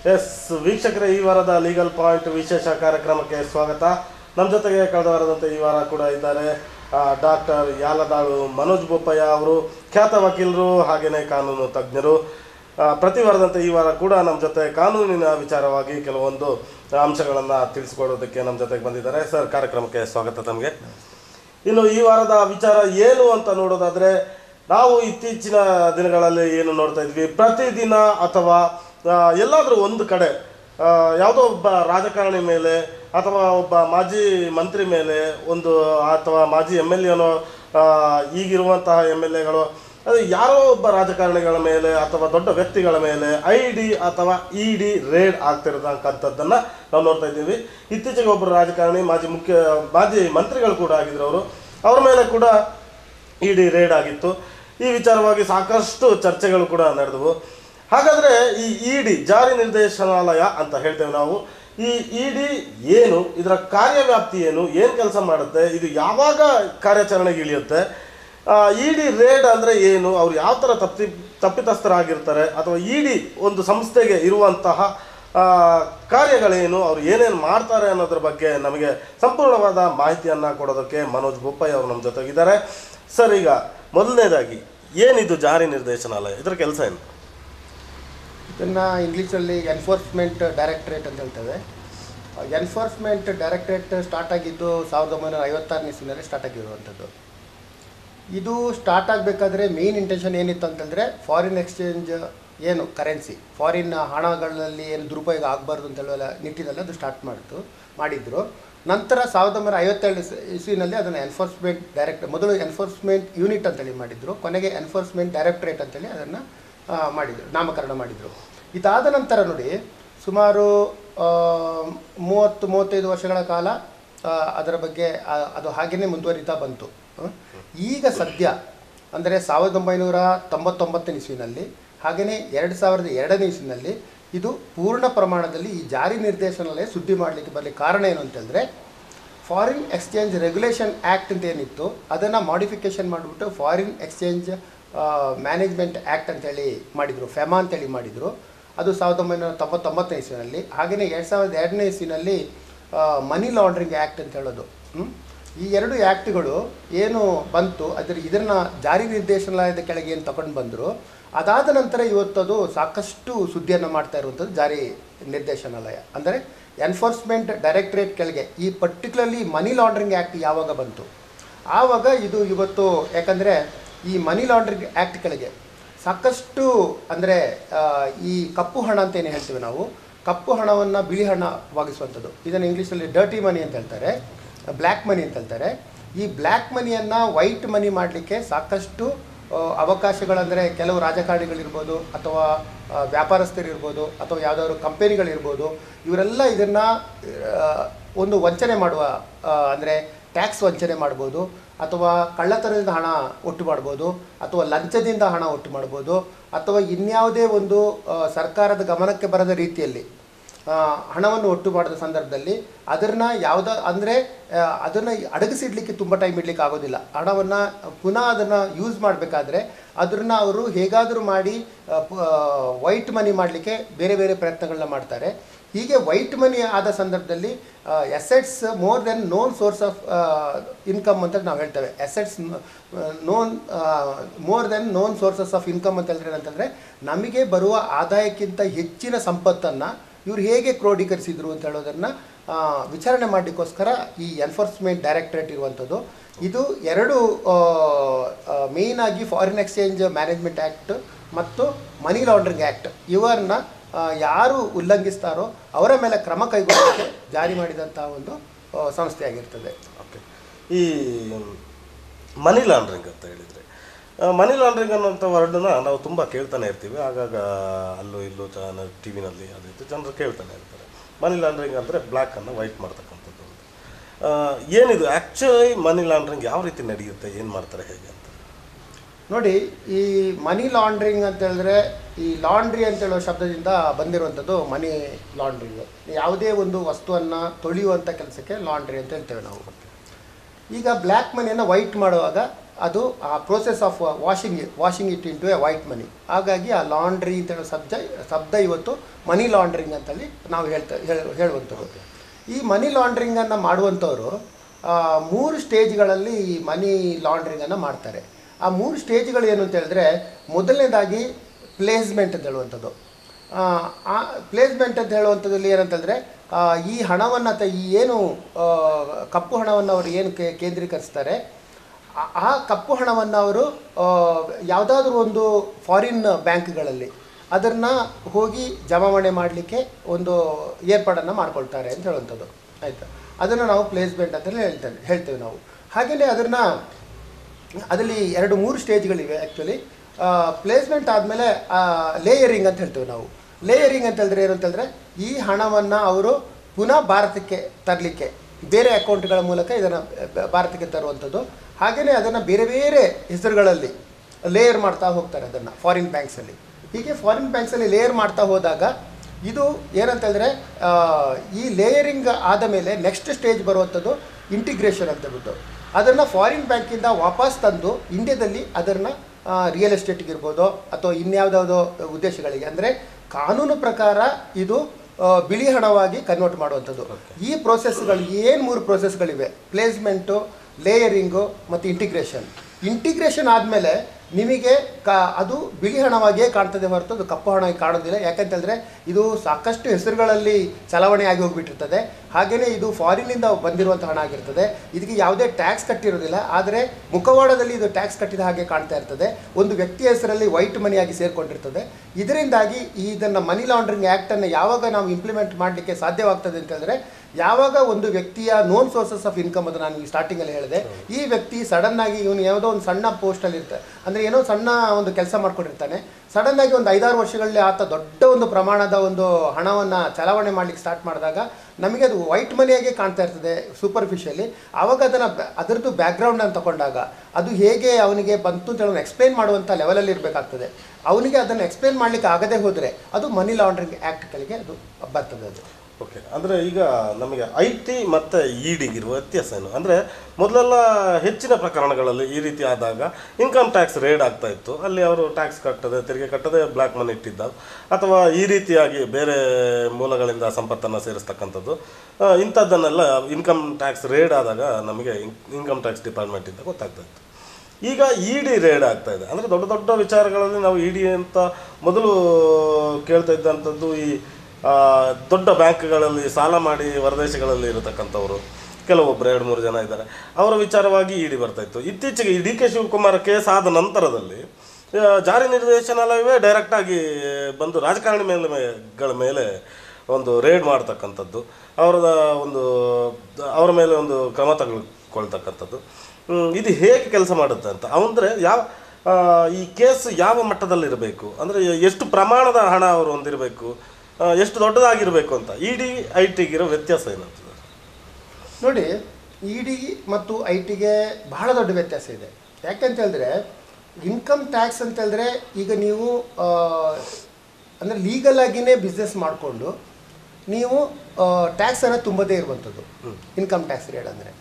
S ವೀಕ್ಷಕರೇ ಈ ವಾರದ ಲೀಗಲ್ ಪಾಯಿಂಟ್ ವಿಶೇಷ ಕಾರ್ಯಕ್ರಮಕ್ಕೆ ಸ್ವಾಗತ ನಮ್ಮ ಜೊತೆಗೆ ಕಳೆದ ವಾರದಂತೆ ಈ ವಾರ ಕೂಡ ಇದ್ದಾರೆ ಡಾಕ್ಟರ್ ಯಾಲದಾಳು ಮನೋಜ್ ಬೋಪಯ್ಯ ಅವರು ಖ್ಯಾತ ವಕೀಲರು ಹಾಗೆಯೇ ಕಾನೂನು ತಜ್ಞರು ಆ, ಪ್ರತಿ ವಾರದಂತೆ ಈ ವಾರ ಕೂಡ ನಮ್ಮ ಜೊತೆ ಕಾನೂನಿನ ವಿಚಾರವಾಗಿ ಕೆಲವೊಂದು ಅಂಶಗಳನ್ನು ತಿಳಿಸಿಕೊಡೋದಕ್ಕೆ ನಮ್ಮ ಜೊತೆಗೆ ಬಂದಿದ್ದಾರೆ ಸರ್ ಕಾರ್ಯಕ್ರಮಕ್ಕೆ ಸ್ವಾಗತ ತಮಗೆ ಇನ್ನು ಈ ವಾರದ ವಿಚಾರ ಏನು ಅಂತ ನೋಡೋದಾದ್ರೆ ನಾವು ಇತ್ತೀಚಿನ ದಿನಗಳಲ್ಲಿ ಏನು ನೋಡ್ತಾ ಇದ್ವಿ ಪ್ರತಿದಿನ ಅಥವಾ ಆ, ಎಲ್ಲಾದ್ರೂ ಒಂದು ಕಡೆ ಆ, ಯಾವುದೋ ಒಬ್ಬ ರಾಜಕಾರಣಿ ಮೇಲೆ ಅಥವಾ ಒಬ್ಬ ಮಾಜಿ ಮಂತ್ರಿ ಮೇಲೆ ಒಂದು ಅಥವಾ ಮಾಜಿ ಎಮ್ ಎಲ್ ಎನೋ ಈಗಿರುವಂತಹ ಎಮ್ ಎಲ್ ಎಗಳು ಅದು ಯಾರೋ ಒಬ್ಬ ರಾಜಕಾರಣಿಗಳ ಮೇಲೆ ಅಥವಾ ದೊಡ್ಡ ವ್ಯಕ್ತಿಗಳ ಮೇಲೆ ಐ ಡಿ ಅಥವಾ ಇ ಡಿ ರೇಡ್ ಆಗ್ತಿರತಕ್ಕಂಥದ್ದನ್ನು ನಾವು ನೋಡ್ತಾ ಇದ್ದೀವಿ ಇತ್ತೀಚೆಗೆ ಒಬ್ಬರು ರಾಜಕಾರಣಿ ಮಾಜಿ ಮುಖ್ಯ ಮಾಜಿ ಮಂತ್ರಿಗಳು ಕೂಡ ಆಗಿದ್ರು ಅವರು ಅವ್ರ ಮೇಲೆ ಕೂಡ ಇ ಡಿ ರೇಡ್ ಆಗಿತ್ತು ಈ ವಿಚಾರವಾಗಿ ಸಾಕಷ್ಟು ಚರ್ಚೆಗಳು ಕೂಡ ನಡೆದವು ಹಾಗಾದರೆ ಈ ಇ ಡಿ ಜಾರಿ ನಿರ್ದೇಶನಾಲಯ ಅಂತ ಹೇಳ್ತೇವೆ ನಾವು ಈ ಇ ಡಿ ಏನು ಇದರ ಕಾರ್ಯವ್ಯಾಪ್ತಿ ಏನು ಏನು ಕೆಲಸ ಮಾಡುತ್ತೆ ಇದು ಯಾವಾಗ ಕಾರ್ಯಾಚರಣೆಗೆ ಇಳಿಯುತ್ತೆ ಇ ಡಿ ರೇಡ್ ಅಂದರೆ ಏನು ಅವ್ರು ಯಾವ ಥರ ತಪ್ಪಿ ತಪ್ಪಿತಸ್ಥರಾಗಿರ್ತಾರೆ ಅಥವಾ ಇ ಡಿ ಒಂದು ಸಂಸ್ಥೆಗೆ ಇರುವಂತಹ ಆ, ಕಾರ್ಯಗಳೇನು ಅವ್ರು ಏನೇನು ಮಾಡ್ತಾರೆ ಅನ್ನೋದ್ರ ಬಗ್ಗೆ ನಮಗೆ ಸಂಪೂರ್ಣವಾದ ಮಾಹಿತಿಯನ್ನು ಕೊಡೋದಕ್ಕೆ ಮನೋಜ್ ಬೋಪಯ್ಯ ಅವರು ನಮ್ಮ ಜೊತೆಗಿದ್ದಾರೆ ಸರ್ ಈಗ ಮೊದಲನೇದಾಗಿ ಏನಿದು ಜಾರಿ ನಿರ್ದೇಶನಾಲಯ ಇದರ ಕೆಲಸ ಏನು ಇದನ್ನು ಇಂಗ್ಲೀಷಲ್ಲಿ ಎನ್ಫೋರ್ಸ್ಮೆಂಟ್ ಡೈರೆಕ್ಟರೇಟ್ ಅಂತ ಹೇಳ್ತೇವೆ ಎನ್ಫೋರ್ಸ್ಮೆಂಟ್ ಡೈರೆಕ್ಟರೇಟ್ ಸ್ಟಾರ್ಟ್ ಆಗಿದ್ದು ಸಾವಿರದ ಒಂಬೈನೂರ ಐವತ್ತಾರನೇ ಇಸ್ವಿನಲ್ಲಿ ಸ್ಟಾರ್ಟ್ ಆಗಿರುವಂಥದ್ದು ಇದು ಸ್ಟಾರ್ಟ್ ಆಗಬೇಕಾದ್ರೆ ಮೇನ್ ಇಂಟೆನ್ಷನ್ ಏನಿತ್ತು ಅಂತಂದರೆ ಫಾರಿನ್ ಎಕ್ಸ್ಚೇಂಜ್ ಏನು ಕರೆನ್ಸಿ ಫಾರಿನ್ ಹಣಗಳಲ್ಲಿ ಏನು ದುರುಪಯೋಗ ಆಗಬಾರ್ದು ಅಂತ ಹೇಳುವ ನಿಟ್ಟಿನಲ್ಲಿ ಅದು ಸ್ಟಾರ್ಟ್ ಮಾಡಿತು ಮಾಡಿದ್ರು ನಂತರ ಸಾವಿರದ ಒಂಬೈನೂರ ಐವತ್ತೆರಡು ಇಸ್- ಇಸ್ವಿನಲ್ಲಿ ಅದನ್ನು ಎನ್ಫೋರ್ಸ್ಮೆಂಟ್ ಡೈರೆಕ್ಟ್ ಮೊದಲು ಎನ್ಫೋರ್ಸ್ಮೆಂಟ್ ಯೂನಿಟ್ ಅಂತೇಳಿ ಮಾಡಿದ್ರು ಕೊನೆಗೆ ಎನ್ಫೋರ್ಸ್ಮೆಂಟ್ ಡೈರೆಕ್ಟರೇಟ್ ಅಂತೇಳಿ ಅದನ್ನು ಮಾಡಿದರು ನಾಮಕರಣ ಮಾಡಿದರು ಇದಾದ ನಂತರ ನೋಡಿ ಸುಮಾರು ಆ, ಮೂವತ್ತು ಮೂವತ್ತೈದು ವರ್ಷಗಳ ಕಾಲ ಆ, ಅದರ ಬಗ್ಗೆ ಆ, ಅದು ಹಾಗೆಯೇ ಮುಂದುವರಿತಾ ಬಂತು ಹ? ಈಗ ಸದ್ಯ ಅಂದರೆ ಸಾವಿರದ ಒಂಬೈನೂರ ತೊಂಬತ್ತೊಂಬತ್ತನೇ ಇಸ್ವಿನಲ್ಲಿ ಹಾಗೆಯೇ ಎರಡು ಸಾವಿರದ ಎರಡನೇ ಇಸ್ವಿನಲ್ಲಿ ಇದು ಪೂರ್ಣ ಪ್ರಮಾಣದಲ್ಲಿ ಈ ಜಾರಿ ನಿರ್ದೇಶನಾಲಯ ಸುದ್ದಿ ಮಾಡಲಿಕ್ಕೆ ಬರಲಿಕ್ಕೆ ಕಾರಣ ಏನು ಅಂತಂದರೆ ಫಾರಿನ್ ಎಕ್ಸ್ಚೇಂಜ್ ರೆಗ್ಯುಲೇಷನ್ ಆ್ಯಕ್ಟ್ ಅಂತ ಏನಿತ್ತು ಅದನ್ನು ಮಾಡಿಫಿಕೇಷನ್ ಮಾಡಿಬಿಟ್ಟು ಫಾರಿನ್ ಎಕ್ಸ್ಚೇಂಜ್ ಮ್ಯಾನೇಜ್ಮೆಂಟ್ ಆ್ಯಕ್ಟ್ ಅಂತೇಳಿ ಮಾಡಿದರು ಫೆಮಾ ಅಂತೇಳಿ ಮಾಡಿದರು ಅದು ಸಾವಿರದ ಒಂಬೈನೂರ ತೊಂಬತ್ತೊಂಬತ್ತನೇ ಇಸ್ವಿನಲ್ಲಿ ಹಾಗೆಯೇ ಎರಡು ಸಾವಿರದ ಎರಡನೇ ಇಸ್ವಿನಲ್ಲಿ ಮನಿ ಲಾಂಡ್ರಿಂಗ್ ಆ್ಯಕ್ಟ್ ಅಂತ ಹೇಳೋದು ಹ್ಮ್? ಈ ಎರಡು ಆ್ಯಕ್ಟ್ಗಳು ಏನು ಬಂತು ಅದರ ಇದನ್ನು ಜಾರಿ ನಿರ್ದೇಶನಾಲಯದ ಕೆಳಗೆ ಏನು ತಗೊಂಡು ಬಂದರು ಅದಾದ ನಂತರ ಇವತ್ತದು ಸಾಕಷ್ಟು ಸುದ್ದಿಯನ್ನು ಮಾಡ್ತಾ ಇರುವಂಥದ್ದು ಜಾರಿ ನಿರ್ದೇಶನಾಲಯ ಅಂದರೆ ಎನ್ಫೋರ್ಸ್ಮೆಂಟ್ ಡೈರೆಕ್ಟರೇಟ್ ಕೆಳಗೆ ಈ ಪರ್ಟಿಕ್ಯುಲರ್ಲಿ ಮನಿ ಲಾಂಡ್ರಿಂಗ್ ಆ್ಯಕ್ಟ್ ಯಾವಾಗ ಬಂತು ಆವಾಗ ಇದು ಇವತ್ತು ಯಾಕಂದರೆ ಈ ಮನಿ ಲಾಂಡ್ರಿಂಗ್ ಆ್ಯಕ್ಟ್ ಕೆಳಗೆ ಸಾಕಷ್ಟು ಅಂದರೆ ಈ ಕಪ್ಪು ಹಣ ಅಂತ ಏನು ಹೇಳ್ತೀವಿ ನಾವು ಕಪ್ಪು ಹಣವನ್ನು ಬಿಳಿ ಹಣವಾಗಿಸುವಂಥದ್ದು ಇದನ್ನು ಇಂಗ್ಲೀಷಲ್ಲಿ ಡರ್ಟಿ ಮನಿ ಅಂತ ಹೇಳ್ತಾರೆ ಬ್ಲ್ಯಾಕ್ ಮನಿ ಅಂತ ಹೇಳ್ತಾರೆ ಈ ಬ್ಲ್ಯಾಕ್ ಮನಿಯನ್ನು ವೈಟ್ ಮನಿ ಮಾಡಲಿಕ್ಕೆ ಸಾಕಷ್ಟು ಆ, ಅವಕಾಶಗಳಂದರೆ ಕೆಲವು ರಾಜಕಾರಣಿಗಳಿರ್ಬೋದು ಅಥವಾ ಆ, ವ್ಯಾಪಾರಸ್ಥರಿರ್ಬೋದು ಅಥವಾ ಯಾವುದಾದ್ರು ಕಂಪೆನಿಗಳಿರ್ಬೋದು ಇವರೆಲ್ಲ ಇದನ್ನು ಒಂದು ವಂಚನೆ ಮಾಡುವ ಅಂದರೆ ಟ್ಯಾಕ್ಸ್ ವಂಚನೆ ಮಾಡ್ಬೋದು ಅಥವಾ ಕಳ್ಳತನದಿಂದ ಹಣ ಒಟ್ಟು ಮಾಡ್ಬೋದು ಅಥವಾ ಲಂಚದಿಂದ ಹಣ ಒಟ್ಟು ಮಾಡ್ಬೋದು ಅಥವಾ ಇನ್ಯಾವುದೇ ಒಂದು ಆ, ಸರ್ಕಾರದ ಗಮನಕ್ಕೆ ಬರದ ರೀತಿಯಲ್ಲಿ ಆ, ಹಣವನ್ನು ಒಟ್ಟು ಮಾಡಿದ ಸಂದರ್ಭದಲ್ಲಿ ಅದನ್ನು ಯಾವುದ ಅಂದರೆ ಅದನ್ನು ಅಡಗಿಸಿಡ್ಲಿಕ್ಕೆ ತುಂಬ ಟೈಮ್ ಇಡ್ಲಿಕ್ಕೆ ಆಗೋದಿಲ್ಲ ಹಣವನ್ನು ಪುನಃ ಅದನ್ನು ಯೂಸ್ ಮಾಡಬೇಕಾದ್ರೆ ಅದನ್ನು ಅವರು ಹೇಗಾದರೂ ಮಾಡಿ ವೈಟ್ ಮನಿ ಮಾಡಲಿಕ್ಕೆ ಬೇರೆ ಬೇರೆ ಪ್ರಯತ್ನಗಳನ್ನ ಮಾಡ್ತಾರೆ ಹೀಗೆ ವೈಟ್ ಮನಿ ಆದ ಸಂದರ್ಭದಲ್ಲಿ assets more than known source of income ಅಂತ ನಾವು ಹೇಳ್ತೇವೆ assets known more than known sources of income ಅಂತ ಹೇಳಿದ್ರೆ ಏನಂತಂದರೆ ನಮಗೆ ಬರುವ ಆದಾಯಕ್ಕಿಂತ ಹೆಚ್ಚಿನ ಸಂಪತ್ತನ್ನು ಇವರು ಹೇಗೆ ಕ್ರೋಢೀಕರಿಸಿದ್ರು ಅಂತ ಹೇಳೋದನ್ನು ಆ, ವಿಚಾರಣೆ ಮಾಡಲಿಕ್ಕೋಸ್ಕರ ಈ ಎನ್ಫೋರ್ಸ್ಮೆಂಟ್ ಡೈರೆಕ್ಟರೇಟ್ ಇರುವಂಥದ್ದು ಇದು ಎರಡು ಮೇಯ್ನ್ ಆಗಿ ಫಾರಿನ್ ಎಕ್ಸ್ಚೇಂಜ್ ಮ್ಯಾನೇಜ್ಮೆಂಟ್ ಆ್ಯಕ್ಟ್ ಮತ್ತು ಮನಿ ಲಾಂಡ್ರಿಂಗ್ ಆ್ಯಕ್ಟ್ ಇವರನ್ನ ಆ, ಯಾರು ಉಲ್ಲಂಘಿಸ್ತಾರೋ ಅವರ ಮೇಲೆ ಕ್ರಮ ಕೈಗೊಳ್ಳಲಿಕ್ಕೆ ಜಾರಿ ಮಾಡಿದಂತಹ ಒಂದು ಆ, ಸಂಸ್ಥೆಯಾಗಿರ್ತದೆ ಓಕೆ ಈ ಮನಿ ಲಾಂಡ್ರಿಂಗ್ ಅಂತ ಹೇಳಿದರೆ ಮನಿ ಲಾಂಡ್ರಿಂಗ್ ಅನ್ನೋಂಥ ವರ್ಡನ್ನ ನಾವು ತುಂಬ ಕೇಳ್ತಾನೆ ಇರ್ತೀವಿ ಆಗಾಗ ಅಲ್ಲೂ ಇಲ್ಲೂ ಚಾನ ಟಿ ವಿನಲ್ಲಿ ಅದು ಇದು ಜನರು ಕೇಳ್ತಾನೆ ಇರ್ತಾರೆ ಮನಿ ಲಾಂಡ್ರಿಂಗ್ ಅಂದರೆ ಬ್ಲ್ಯಾಕನ್ನು ವೈಟ್ ಮಾಡ್ತಕ್ಕಂಥದ್ದು ಅಂತ ಆ, ಏನಿದು ಆ್ಯಕ್ಚುಲಿ ಮನಿ ಲಾಂಡ್ರಿಂಗ್ ಯಾವ ರೀತಿ ನಡೆಯುತ್ತೆ ಏನು ಮಾಡ್ತಾರೆ ಹೇಗೆ ಅಂತ ನೋಡಿ ಈ ಮನಿ ಲಾಂಡ್ರಿಂಗ್ ಅಂತ ಹೇಳಿದ್ರೆ ಈ ಲಾಂಡ್ರಿ ಅಂತ ಹೇಳೋ ಶಬ್ದದಿಂದ ಬಂದಿರುವಂಥದ್ದು ಮನಿ ಲಾಂಡ್ರಿಂಗ್ ಯಾವುದೇ ಒಂದು ವಸ್ತುವನ್ನು ತೊಳೆಯುವಂಥ ಕೆಲಸಕ್ಕೆ ಲಾಂಡ್ರಿ ಅಂತ ಹೇಳ್ತೇವೆ ನಾವು ಈಗ ಬ್ಲ್ಯಾಕ್ ಮನಿಯನ್ನು ವೈಟ್ ಮಾಡುವಾಗ ಅದು ಆ process of washing washing it into a white money ಹಾಗಾಗಿ ಆ ಲಾಂಡ್ರಿ ಅಂತ ಹೇಳೋ ಶಬ್ದ ಶಬ್ದ ಇವತ್ತು ಮನಿ ಲಾಂಡ್ರಿಂಗ್ ಅಂತೇಳಿ ನಾವು ಹೇಳ್ತಾ ಹೇಳ- ಹೇಳುವಂಥದ್ದು ಈ ಮನಿ ಲಾಂಡ್ರಿಂಗನ್ನು ಮಾಡುವಂಥವ್ರು ಆ, ಮೂರು ಸ್ಟೇಜ್ಗಳಲ್ಲಿ ಈ ಮನಿ ಲಾಂಡ್ರಿಂಗನ್ನು ಮಾಡ್ತಾರೆ ಆ ಮೂರು ಸ್ಟೇಜ್ಗಳು ಏನು ಅಂತ ಹೇಳಿದ್ರೆ ಮೊದಲನೇದಾಗಿ ಪ್ಲೇಸ್ಮೆಂಟ್ ಅಂತ ಹೇಳುವಂಥದ್ದು ಆ, ಆ ಪ್ಲೇಸ್ಮೆಂಟ್ ಅಂತ ಹೇಳುವಂಥದ್ದಲ್ಲಿ ಏನಂತಂದರೆ ಈ ಹಣವನ್ನು ಅಥವಾ ಈ ಏನು ಆ, ಕಪ್ಪು ಹಣವನ್ನು ಅವರು ಏನು ಕೇ ಕೇಂದ್ರೀಕರಿಸ್ತಾರೆ ಆ- ಆ ಕಪ್ಪು ಹಣವನ್ನು ಅವರು ಯಾವುದಾದ್ರೂ ಒಂದು ಫಾರಿನ್ ಬ್ಯಾಂಕ್ಗಳಲ್ಲಿ ಅದನ್ನು ಹೋಗಿ ಜಮಾವಣೆ ಮಾಡಲಿಕ್ಕೆ ಒಂದು ಏರ್ಪಾಡನ್ನು ಮಾಡ್ಕೊಳ್ತಾರೆ ಅಂತ ಹೇಳುವಂಥದ್ದು ಆಯಿತಾ ಅದನ್ನು ನಾವು ಪ್ಲೇಸ್ಮೆಂಟ್ ಅಂತಲೇ ಹೇಳ್ತೇವೆ ಹೇಳ್ತೇವೆ ನಾವು ಹಾಗೆಯೇ ಅದನ್ನು ಅದರಲ್ಲಿ ಎರಡು ಮೂರು ಸ್ಟೇಜ್ಗಳಿವೆ ಆ್ಯಕ್ಚುಲಿ ಪ್ಲೇಸ್ಮೆಂಟ್ ಆದಮೇಲೆ ಲೇಯರಿಂಗ್ ಅಂತ ಹೇಳ್ತೇವೆ ನಾವು ಲೇಯರಿಂಗ್ ಅಂತ ಹೇಳಿದ್ರೆ ಏನು ಅಂತಂದರೆ ಈ ಹಣವನ್ನು ಅವರು ಪುನಃ ಭಾರತಕ್ಕೆ ತರಲಿಕ್ಕೆ ಬೇರೆ ಅಕೌಂಟ್ಗಳ ಮೂಲಕ ಇದನ್ನು ಭಾರತಕ್ಕೆ ತರುವಂಥದ್ದು ಹಾಗೆಯೇ ಅದನ್ನು ಬೇರೆ ಬೇರೆ ಹೆಸರುಗಳಲ್ಲಿ ಲೇಯರ್ ಮಾಡ್ತಾ ಹೋಗ್ತಾರೆ ಅದನ್ನು ಫಾರಿನ್ ಬ್ಯಾಂಕ್ಸಲ್ಲಿ ಹೀಗೆ ಫಾರಿನ್ ಬ್ಯಾಂಕ್ಸಲ್ಲಿ ಲೇಯರ್ ಮಾಡ್ತಾ ಹೋದಾಗ ಇದು ಏನಂತ ಹೇಳಿದ್ರೆ ಆ, ಈ ಲೇಯರಿಂಗ್ ಆದ ಮೇಲೆ ನೆಕ್ಸ್ಟ್ ಸ್ಟೇಜ್ ಬರುವಂಥದ್ದು ಇಂಟಿಗ್ರೇಷನ್ ಅಂತ ಹೇಳ್ಬಿಟ್ಟು ಅದನ್ನು ಫಾರಿನ್ ಬ್ಯಾಂಕಿಂದ ವಾಪಸ್ ತಂದು ಇಂಡಿಯಾದಲ್ಲಿ ಅದನ್ನು ರಿಯಲ್ ಎಸ್ಟೇಟ್ಗೆ ಇರ್ಬೋದು ಅಥವಾ ಇನ್ಯಾವುದಾವುದೋ ಉದ್ದೇಶಗಳಿಗೆ ಅಂದರೆ ಕಾನೂನು ಪ್ರಕಾರ ಇದು ಆ, ಬಿಳಿ ಹಣವಾಗಿ ಕನ್ವರ್ಟ್ ಮಾಡುವಂಥದ್ದು ಈ ಪ್ರೋಸೆಸ್ಗಳು ಏನು ಮೂರು ಪ್ರೋಸೆಸ್ಗಳಿವೆ ಪ್ಲೇಸ್ಮೆಂಟು ಲೇಯರಿಂಗು ಮತ್ತು ಇಂಟಿಗ್ರೇಷನ್ ಇಂಟಿಗ್ರೇಷನ್ ಆದಮೇಲೆ ನಿಮಗೆ ಕ ಅದು ಬಿಳಿ ಹಣವಾಗಿಯೇ ಕಾಣ್ತದೆ ಹೊರತು ಅದು ಕಪ್ಪು ಹಣ ಕಾಣೋದಿಲ್ಲ ಯಾಕಂತಂದರೆ ಇದು ಸಾಕಷ್ಟು ಹೆಸರುಗಳಲ್ಲಿ ಚಲಾವಣೆ ಆಗಿ ಹೋಗಿಬಿಟ್ಟಿರ್ತದೆ ಹಾಗೆಯೇ ಇದು ಫಾರಿನ್ನಿಂದ ಬಂದಿರುವಂಥ ಹಣ ಆಗಿರ್ತದೆ ಇದಕ್ಕೆ ಯಾವುದೇ ಟ್ಯಾಕ್ಸ್ ಕಟ್ಟಿರೋದಿಲ್ಲ ಆದರೆ ಮುಖವಾಡದಲ್ಲಿ ಇದು ಟ್ಯಾಕ್ಸ್ ಕಟ್ಟಿದ ಹಾಗೆ ಕಾಣ್ತಾ ಇರ್ತದೆ ಒಂದು ವ್ಯಕ್ತಿ ಹೆಸರಲ್ಲಿ ವೈಟ್ ಮನಿಯಾಗಿ ಸೇರಿಕೊಂಡಿರ್ತದೆ ಇದರಿಂದಾಗಿ ಇದನ್ನು ಮನಿ ಲಾಂಡ್ರಿಂಗ್ ಆ್ಯಕ್ಟನ್ನು ಯಾವಾಗ ನಾವು ಇಂಪ್ಲಿಮೆಂಟ್ ಮಾಡಲಿಕ್ಕೆ ಸಾಧ್ಯವಾಗ್ತದೆ ಅಂತ ಹೇಳಿದ್ರೆ ಯಾವಾಗ ಒಂದು ವ್ಯಕ್ತಿಯ ನೋನ್ ಸೋರ್ಸಸ್ ಆಫ್ ಇನ್ಕಮ್ ಅದು ನಾನು ಸ್ಟಾರ್ಟಿಂಗಲ್ಲಿ ಹೇಳಿದೆ ಈ ವ್ಯಕ್ತಿ ಸಡನ್ ಆಗಿ ಇವನು ಯಾವುದೋ ಒಂದು ಸಣ್ಣ ಪೋಸ್ಟಲ್ಲಿ ಇರ್ತಾರೆ ಅಂದರೆ ಏನೋ ಸಣ್ಣ ಒಂದು ಕೆಲಸ ಮಾಡ್ಕೊಂಡಿರ್ತಾನೆ ಸಡನ್ ಆಗಿ ಒಂದು ಐದಾರು ವರ್ಷಗಳಲ್ಲಿ ಆತ ದೊಡ್ಡ ಒಂದು ಪ್ರಮಾಣದ ಒಂದು ಹಣವನ್ನು ಚಲಾವಣೆ ಮಾಡಲಿಕ್ಕೆ ಸ್ಟಾರ್ಟ್ ಮಾಡಿದಾಗ ನಮಗೆ ಅದು ವೈಟ್ ಮನಿಯಾಗೆ ಕಾಣ್ತಾ ಇರ್ತದೆ ಸೂಪರ್ಫಿಷಿಯಲಿ ಆವಾಗ ಅದನ್ನು ಅದರದ್ದು ಬ್ಯಾಕ್ಗ್ರೌಂಡನ್ನು ತಗೊಂಡಾಗ ಅದು ಹೇಗೆ ಅವನಿಗೆ ಬಂತು ಅಂತ ಹೇಳಿ ಎಕ್ಸ್ಪ್ಲೈನ್ ಮಾಡುವಂಥ ಲೆವೆಲಲ್ಲಿ ಇರಬೇಕಾಗ್ತದೆ ಅವನಿಗೆ ಅದನ್ನು ಎಕ್ಸ್ಪ್ಲೈನ್ ಮಾಡಲಿಕ್ಕೆ ಆಗದೆ ಹೋದರೆ ಅದು ಮನಿ ಲಾಂಡ್ರಿಂಗ್ ಆ್ಯಕ್ಟ್ಗಳಿಗೆ ಅದು ಬರ್ತದೆ ಅದು ಓಕೆ ಅಂದರೆ ಈಗ ನಮಗೆ ಐ ಟಿ ಮತ್ತು ಇ ಡಿಗಿರುವ ವ್ಯತ್ಯಾಸ ಏನು ಅಂದರೆ ಮೊದಲೆಲ್ಲ ಹೆಚ್ಚಿನ ಪ್ರಕರಣಗಳಲ್ಲಿ ಈ ರೀತಿ ಆದಾಗ ಇನ್ಕಮ್ ಟ್ಯಾಕ್ಸ್ ರೇಡ್ ಆಗ್ತಾ ಇತ್ತು ಅಲ್ಲಿ ಅವರು ಟ್ಯಾಕ್ಸ್ ಕಟ್ಟದೆ ತೆರಿಗೆ ಕಟ್ಟದೆ ಬ್ಲ್ಯಾಕ್ ಮನಿ ಇಟ್ಟಿದ್ದಾಗ ಅಥವಾ ಈ ರೀತಿಯಾಗಿ ಬೇರೆ ಮೂಲಗಳಿಂದ ಸಂಪತ್ತನ್ನು ಸೇರಿಸ್ತಕ್ಕಂಥದ್ದು ಆ, ಇಂಥದ್ದನ್ನೆಲ್ಲ ಇನ್ಕಮ್ ಟ್ಯಾಕ್ಸ್ ರೇಡ್ ಆದಾಗ ನಮಗೆ ಇನ್ಕಮ್ ಟ್ಯಾಕ್ಸ್ ಡಿಪಾರ್ಟ್ಮೆಂಟಿಂದ ಗೊತ್ತಾಗ್ತಾ ಇತ್ತು ಈಗ ಇ ಡಿ ರೇಡ್ ಆಗ್ತಾ ಇದೆ ಅಂದರೆ ದೊಡ್ಡ ದೊಡ್ಡ ವಿಚಾರಗಳಲ್ಲಿ ನಾವು ಇ ಡಿ ಅಂತ ಮೊದಲು ಕೇಳ್ತಾ ಇದ್ದಂಥದ್ದು ಈ ಆ, ದೊಡ್ಡ ಬ್ಯಾಂಕ್ಗಳಲ್ಲಿ ಸಾಲ ಮಾಡಿ ಹೊರದೇಶಗಳಲ್ಲಿ ಇರತಕ್ಕಂಥವ್ರು ಕೆಲವೊಬ್ಬರು ಎರಡು ಮೂರು ಜನ ಇದ್ದಾರೆ ಅವರ ವಿಚಾರವಾಗಿ ಇ ಡಿ ಬರ್ತಾ ಇತ್ತು ಇತ್ತೀಚೆಗೆ ಈ ಡಿ ಕೆ ಶಿವಕುಮಾರ್ ಕೇಸ್ ಆದ ನಂತರದಲ್ಲಿ ಆ, ಜಾರಿ ನಿರ್ದೇಶನಾಲಯವೇ ಡೈರೆಕ್ಟಾಗಿ ಬಂದು ರಾಜಕಾರಣಿ ಮೇಲೆ ಮೇ- ಗಳ ಮೇಲೆ ಒಂದು ರೇಡ್ ಮಾಡ್ತಕ್ಕಂಥದ್ದು ಅವರದ ಒಂದು ಅವರ ಮೇಲೆ ಒಂದು ಕ್ರಮ ತೆಗೆದುಕೊಳ್ತಕ್ಕಂಥದ್ದು ಹ್ಮ್, ಇದು ಹೇಗೆ ಕೆಲಸ ಮಾಡುತ್ತೆ ಅಂತ ಅಂದರೆ ಯಾವ ಆ, ಈ ಕೇಸ್ ಯಾವ ಮಟ್ಟದಲ್ಲಿರಬೇಕು ಅಂದರೆ ಎಷ್ಟು ಪ್ರಮಾಣದ ಹಣ ಅವರು ಹೊಂದಿರಬೇಕು ಆ, ಎಷ್ಟು ದೊಡ್ಡದಾಗಿರಬೇಕು ಅಂತ ಇ ಡಿ ಐ ಟಿಗಿರೋ ವ್ಯತ್ಯಾಸ ಏನಾಗ್ತದೆ ನೋಡಿ ಇ ಡಿ ಮತ್ತು ಐ ಟಿಗೆ ಬಹಳ ದೊಡ್ಡ ವ್ಯತ್ಯಾಸ ಇದೆ ಯಾಕೆಂತ ಹೇಳಿದ್ರೆ ಇನ್ಕಮ್ ಟ್ಯಾಕ್ಸ್ ಅಂತ ಹೇಳಿದ್ರೆ ಈಗ ನೀವು ಅಂದರೆ ಲೀಗಲ್ ಆಗಿನೇ ಬಿಸ್ನೆಸ್ ಮಾಡಿಕೊಂಡು ನೀವು ಟ್ಯಾಕ್ಸನ್ನು ತುಂಬದೇ ಇರುವಂಥದ್ದು ಇನ್ಕಮ್ ಟ್ಯಾಕ್ಸ್ ರೇಟ್ ಅಂದರೆ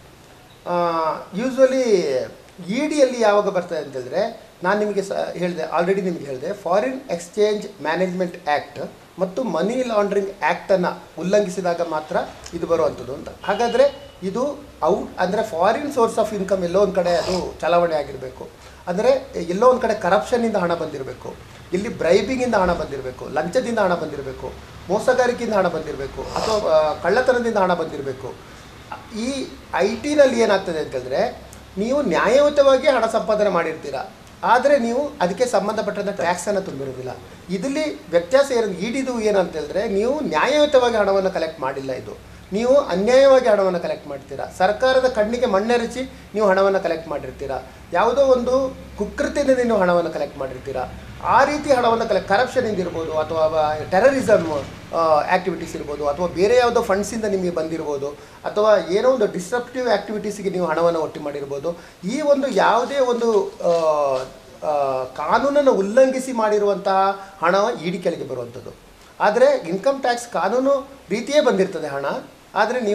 ಯೂಶ್ವಲಿ ಇ ಡಿಯಲ್ಲಿ ಯಾವಾಗ ಬರ್ತದೆ ಅಂತ ಹೇಳಿದ್ರೆ ನಾನು ನಿಮಗೆ ಸ ಹೇಳಿದೆ ಆಲ್ರೆಡಿ ನಿಮಗೆ ಹೇಳಿದೆ ಫಾರಿನ್ ಎಕ್ಸ್ಚೇಂಜ್ ಮ್ಯಾನೇಜ್ಮೆಂಟ್ ಆ್ಯಕ್ಟ್ ಮತ್ತು ಮನಿ ಲಾಂಡ್ರಿಂಗ್ ಆ್ಯಕ್ಟನ್ನು ಉಲ್ಲಂಘಿಸಿದಾಗ ಮಾತ್ರ ಇದು ಬರುವಂಥದ್ದು ಅಂತ ಹಾಗಾದರೆ ಇದು ಔಟ್ ಅಂದರೆ ಫಾರಿನ್ ಸೋರ್ಸ್ ಆಫ್ ಇನ್ಕಮ್ ಎಲ್ಲೋ ಒಂದು ಕಡೆ ಅದು ಚಲಾವಣೆ ಆಗಿರಬೇಕು ಅಂದರೆ ಎಲ್ಲೋ ಒಂದು ಕಡೆ ಕರಪ್ಷನ್ನಿಂದ ಹಣ ಬಂದಿರಬೇಕು ಇಲ್ಲಿ ಬ್ರೈಬಿಂಗಿಂದ ಹಣ ಬಂದಿರಬೇಕು ಲಂಚದಿಂದ ಹಣ ಬಂದಿರಬೇಕು ಮೋಸಗಾರಿಕೆಯಿಂದ ಹಣ ಬಂದಿರಬೇಕು ಅಥವಾ ಆ, ಕಳ್ಳತನದಿಂದ ಹಣ ಬಂದಿರಬೇಕು ಈ ಐ ಟಿನಲ್ಲಿ ಏನಾಗ್ತದೆ ಅಂತಂದರೆ ನೀವು ನ್ಯಾಯಯುತವಾಗಿ ಹಣ ಸಂಪಾದನೆ ಮಾಡಿರ್ತೀರಾ ಆದರೆ ನೀವು ಅದಕ್ಕೆ ಸಂಬಂಧಪಟ್ಟಂಥ ಟ್ಯಾಕ್ಸನ್ನು ತುಂಬಿರೋದಿಲ್ಲ ಇದರಲ್ಲಿ ವ್ಯತ್ಯಾಸ ಏನು ಈಡಿದು ಏನಂತ ಹೇಳಿದ್ರೆ ನೀವು ನ್ಯಾಯಯುತವಾಗಿ ಹಣವನ್ನು ಕಲೆಕ್ಟ್ ಮಾಡಿಲ್ಲ ಇದು ನೀವು ಅನ್ಯಾಯವಾಗಿ ಹಣವನ್ನು ಕಲೆಕ್ಟ್ ಮಾಡ್ತೀರಾ ಸರ್ಕಾರದ ಕಣ್ಣಿಗೆ ಮಣ್ಣೆರಚಿ ನೀವು ಹಣವನ್ನು ಕಲೆಕ್ಟ್ ಮಾಡಿರ್ತೀರಾ ಯಾವುದೋ ಒಂದು ಕುಕೃತಿಯಿಂದ ನೀವು ಹಣವನ್ನು ಕಲೆಕ್ಟ್ ಮಾಡಿರ್ತೀರಾ ಆ ರೀತಿ ಹಣವನ್ನು ಕಲೆಕ್ಟ್ ಕರಪ್ಷನಿಂದ ಇರ್ಬೋದು ಅಥವಾ ಟೆರರಿಸಮ್ ಆ್ಯಕ್ಟಿವಿಟೀಸ್ ಇರ್ಬೋದು ಅಥವಾ ಬೇರೆ ಯಾವುದೋ ಫಂಡ್ಸಿಂದ ನಿಮಗೆ ಬಂದಿರ್ಬೋದು ಅಥವಾ ಏನೋ ಒಂದು ಡಿಸ್ಟ್ರಪ್ಟಿವ್ ಆ್ಯಕ್ಟಿವಿಟೀಸಿಗೆ ನೀವು ಹಣವನ್ನು ಒಟ್ಟು ಮಾಡಿರ್ಬೋದು ಈ ಒಂದು ಯಾವುದೇ ಒಂದು ಆ, ಆ, ಕಾನೂನನ್ನು ಉಲ್ಲಂಘಿಸಿ ಮಾಡಿರುವಂತಹ ಹಣ ಇಡಿ ಕೆಳಗೆ ಬರುವಂಥದ್ದು ಆದರೆ ಇನ್ಕಮ್ ಟ್ಯಾಕ್ಸ್ ಕಾನೂನು ರೀತಿಯೇ ಬಂದಿರ್ತದೆ ಹಣ ಆದರೆ ನೀವು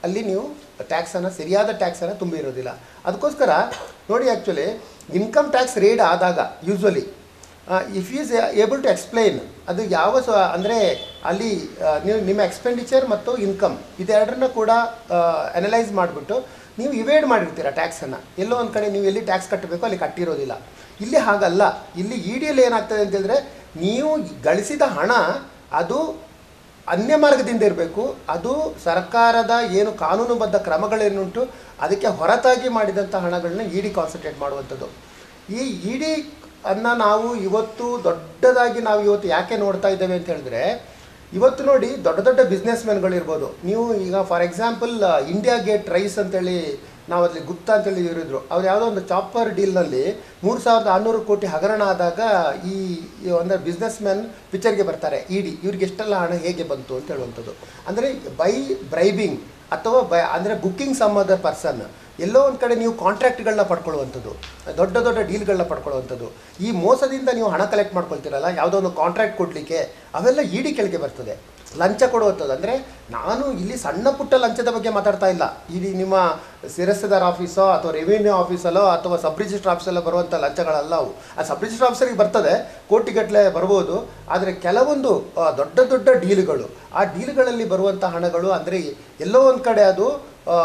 ಅಲ್ಲಿ ನೀವು ಟ್ಯಾಕ್ಸನ್ನು ಸರಿಯಾದ ಟ್ಯಾಕ್ಸನ್ನು ತುಂಬಿರೋದಿಲ್ಲ ಅದಕ್ಕೋಸ್ಕರ ನೋಡಿ ಆ್ಯಕ್ಚುಲಿ ಇನ್ಕಮ್ ಟ್ಯಾಕ್ಸ್ ರೇಡ್ ಆದಾಗ usually if is able to explain ಅದು ಯಾವ ಸ ಅಂದರೆ ಅಲ್ಲಿ ಆ, ನೀವು ನಿಮ್ಮ ಎಕ್ಸ್ಪೆಂಡಿಚರ್ ಮತ್ತು ಇನ್ಕಮ್ ಇದೆರಡನ್ನ ಕೂಡ ಅನಲೈಸ್ ಮಾಡಿಬಿಟ್ಟು ನೀವು ಇವೇಡ್ ಮಾಡಿರ್ತೀರ ಟ್ಯಾಕ್ಸನ್ನು ಎಲ್ಲೋ ಒಂದು ಕಡೆ ನೀವು ಎಲ್ಲಿ ಟ್ಯಾಕ್ಸ್ ಕಟ್ಟಬೇಕು ಅಲ್ಲಿ ಕಟ್ಟಿರೋದಿಲ್ಲ ಇಲ್ಲಿ ಹಾಗಲ್ಲ ಇಲ್ಲಿ ಇ ಡಿಯಲ್ಲಿ ಏನಾಗ್ತದೆ ಅಂತ ಹೇಳಿದ್ರೆ ನೀವು ಗಳಿಸಿದ ಹಣ ಅದು ಅನ್ಯ ಮಾರ್ಗದಿಂದ ಇರಬೇಕು ಅದು ಸರ್ಕಾರದ ಏನು ಕಾನೂನುಬದ್ಧ ಕ್ರಮಗಳೇನುಂಟು ಅದಕ್ಕೆ ಹೊರತಾಗಿ ಮಾಡಿದಂಥ ಹಣಗಳನ್ನ ಇ ಡಿ ಕಾನ್ಸಂಟ್ರೇಟ್ ಮಾಡುವಂಥದ್ದು ಈ ಇ ಡಿ ಅನ್ನ ನಾವು ಇವತ್ತು ದೊಡ್ಡದಾಗಿ ನಾವು ಇವತ್ತು ಯಾಕೆ ನೋಡ್ತಾ ಇದ್ದೇವೆ ಅಂತ ಹೇಳಿದ್ರೆ ಇವತ್ತು ನೋಡಿ ದೊಡ್ಡ ದೊಡ್ಡ ಬಿಸ್ನೆಸ್ ಮ್ಯಾನ್ಗಳಿರ್ಬೋದು ನೀವು ಈಗ for example India Gate rice ಅಂತೇಳಿ ನಾವು ಅಲ್ಲಿ ಗುಪ್ತಾ ಅಂತೇಳಿ ಇರಿದ್ರು ಅವ್ರು ಯಾವುದೋ ಒಂದು ಚಾಪರ್ ಡೀಲ್ನಲ್ಲಿ ಮೂರು ಸಾವಿರದ ಆರುನೂರು ಕೋಟಿ ಹಗರಣ ಆದಾಗ ಈ ಈ ಒಂದು ಬಿಸ್ನೆಸ್ ಮ್ಯಾನ್ ಪಿಕ್ಚರ್ಗೆ ಬರ್ತಾರೆ ಇಡಿ ಇವ್ರಿಗೆ ಎಷ್ಟೆಲ್ಲ ಹಣ ಹೇಗೆ ಬಂತು ಅಂತ ಹೇಳುವಂಥದ್ದು ಅಂದರೆ ಬೈ ಬ್ರೈಬಿಂಗ್ ಅಥವಾ ಬೈ ಅಂದರೆ ಬುಕ್ಕಿಂಗ್ ಸಮ್ ಅದರ್ ಪರ್ಸನ್ ಎಲ್ಲೋ ಒಂದು ಕಡೆ ನೀವು ಕಾಂಟ್ರಾಕ್ಟ್ಗಳನ್ನ ಪಡ್ಕೊಳ್ಳುವಂಥದ್ದು ದೊಡ್ಡ ದೊಡ್ಡ ಡೀಲ್ಗಳನ್ನ ಪಡ್ಕೊಳ್ಳುವಂಥದ್ದು ಈ ಮೋಸದಿಂದ ನೀವು ಹಣ ಕಲೆಕ್ಟ್ ಮಾಡ್ಕೊಳ್ತೀರಲ್ಲ ಯಾವುದೋ ಒಂದು ಕಾಂಟ್ರಾಕ್ಟ್ ಕೊಡಲಿಕ್ಕೆ ಅವೆಲ್ಲ ಇಡಿ ಕೆಳಗೆ ಬರ್ತದೆ ಲಂಚ ಕೊಡುವಂಥದ್ದು ಅಂದರೆ ನಾನು ಇಲ್ಲಿ ಸಣ್ಣ ಪುಟ್ಟ ಲಂಚದ ಬಗ್ಗೆ ಮಾತಾಡ್ತಾ ಇಲ್ಲ ಇಲ್ಲಿ ನಿಮ್ಮ ಶಿರಸ್ತೆದಾರ್ ಆಫೀಸೋ ಅಥವಾ ರೆವಿನ್ಯೂ ಆಫೀಸಲ್ಲೋ ಅಥವಾ ಸಬ್ ರಿಜಿಸ್ಟರ್ ಆಫೀಸಲ್ಲೋ ಬರುವಂಥ ಲಂಚಗಳಲ್ಲ ಅವು ಆ ಸಬ್ ರಿಜಿಸ್ಟರ್ ಆಫೀಸರಿಗೆ ಬರ್ತದೆ ಕೋಟಿಗಟ್ಟಲೆ ಬರ್ಬೋದು ಆದರೆ ಕೆಲವೊಂದು ಆ, ದೊಡ್ಡ ದೊಡ್ಡ ಡೀಲ್ಗಳು ಆ ಡೀಲ್ಗಳಲ್ಲಿ ಬರುವಂಥ ಹಣಗಳು ಅಂದರೆ ಎಲ್ಲೋ ಒಂದು ಕಡೆ ಅದು ಆ,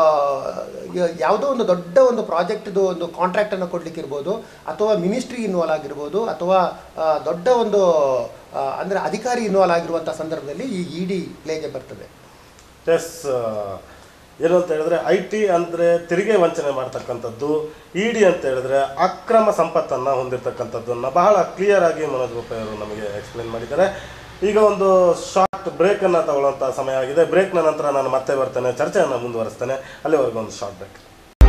ಯ- ಯಾವುದೋ ಒಂದು ದೊಡ್ಡ ಒಂದು ಪ್ರಾಜೆಕ್ಟ್ದು ಒಂದು ಕಾಂಟ್ರಾಕ್ಟನ್ನು ಕೊಡ್ಲಿಕ್ಕೆ ಇರ್ಬೋದು ಅಥವಾ ಮಿನಿಸ್ಟ್ರಿ ಇನ್ವಾಲ್ವ್ ಆಗಿರ್ಬೋದು ಅಥವಾ ಆ, ದೊಡ್ಡ ಒಂದು ಆ, ಅಂದರೆ ಅಧಿಕಾರಿ ಇನ್ವಾಲ್ವ್ ಆಗಿರುವಂಥ ಸಂದರ್ಭದಲ್ಲಿ ಈ ಇ ಡಿ ಪ್ಲೇಗೆ ಬರ್ತದೆ ಎಸ್ ಏನು ಅಂತ ಹೇಳಿದ್ರೆ ಐ ಟಿ ಅಂದರೆ ತೆರಿಗೆ ವಂಚನೆ ಮಾಡ್ತಕ್ಕಂಥದ್ದು ಇ ಡಿ ಅಂತ ಹೇಳಿದ್ರೆ ಅಕ್ರಮ ಸಂಪತ್ತನ್ನು ಹೊಂದಿರತಕ್ಕಂಥದ್ದನ್ನು ಬಹಳ ಕ್ಲಿಯರ್ ಆಗಿ ಮನೋಜ್ ಗೋಪಾಯ್ ಅವರು ನಮಗೆ ಎಕ್ಸ್ಪ್ಲೇನ್ ಮಾಡಿದ್ದಾರೆ ಈಗ ಒಂದು ಶಾರ್ಟ್ ಬ್ರೇಕನ್ನು ತಗೊಳ್ಳುವಂಥ ಸಮಯ ಆಗಿದೆ ಬ್ರೇಕ್ನ ನಂತರ ನಾನು ಮತ್ತೆ ಬರ್ತೇನೆ ಚರ್ಚೆಯನ್ನು ಮುಂದುವರಿಸ್ತೇನೆ ಅಲ್ಲಿವರೆಗೂ ಒಂದು ಶಾರ್ಟ್ ಬ್ರೇಕ್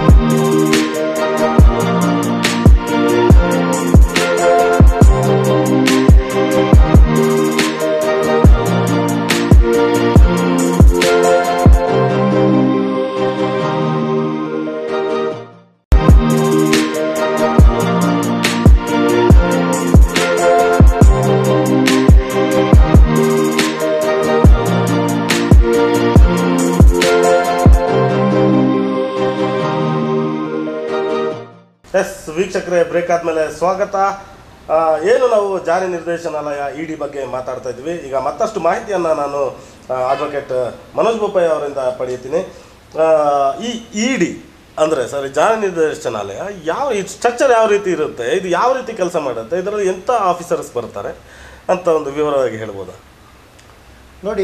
ಎಸ್ ವೀಕ್ಷಕರೇ ಬ್ರೇಕ್ ಆದಮೇಲೆ ಸ್ವಾಗತ ಆ, ಏನು ನಾವು ಜಾರಿ ನಿರ್ದೇಶನಾಲಯ ಇ ಡಿ ಬಗ್ಗೆ ಮಾತಾಡ್ತಾ ಇದ್ವಿ ಈಗ ಮತ್ತಷ್ಟು ಮಾಹಿತಿಯನ್ನು ನಾನು ಅಡ್ವೊಕೇಟ್ ಮನೋಜ್ ಬೋಪಯ್ಯ ಅವರಿಂದ ಪಡೆಯುತ್ತೀನಿ ಆ, ಈ ಇ ಡಿ ಅಂದರೆ ಸರ್ ಜಾರಿ ನಿರ್ದೇಶನಾಲಯ ಯಾವ ಈ ಸ್ಟ್ರಕ್ಚರ್ ಯಾವ ರೀತಿ ಇರುತ್ತೆ ಇದು ಯಾವ ರೀತಿ ಕೆಲಸ ಮಾಡುತ್ತೆ ಇದರಲ್ಲಿ ಎಂಥ ಆಫೀಸರ್ಸ್ ಬರ್ತಾರೆ ಅಂತ ಒಂದು ವಿವರವಾಗಿ ಹೇಳ್ಬೋದಾ ನೋಡಿ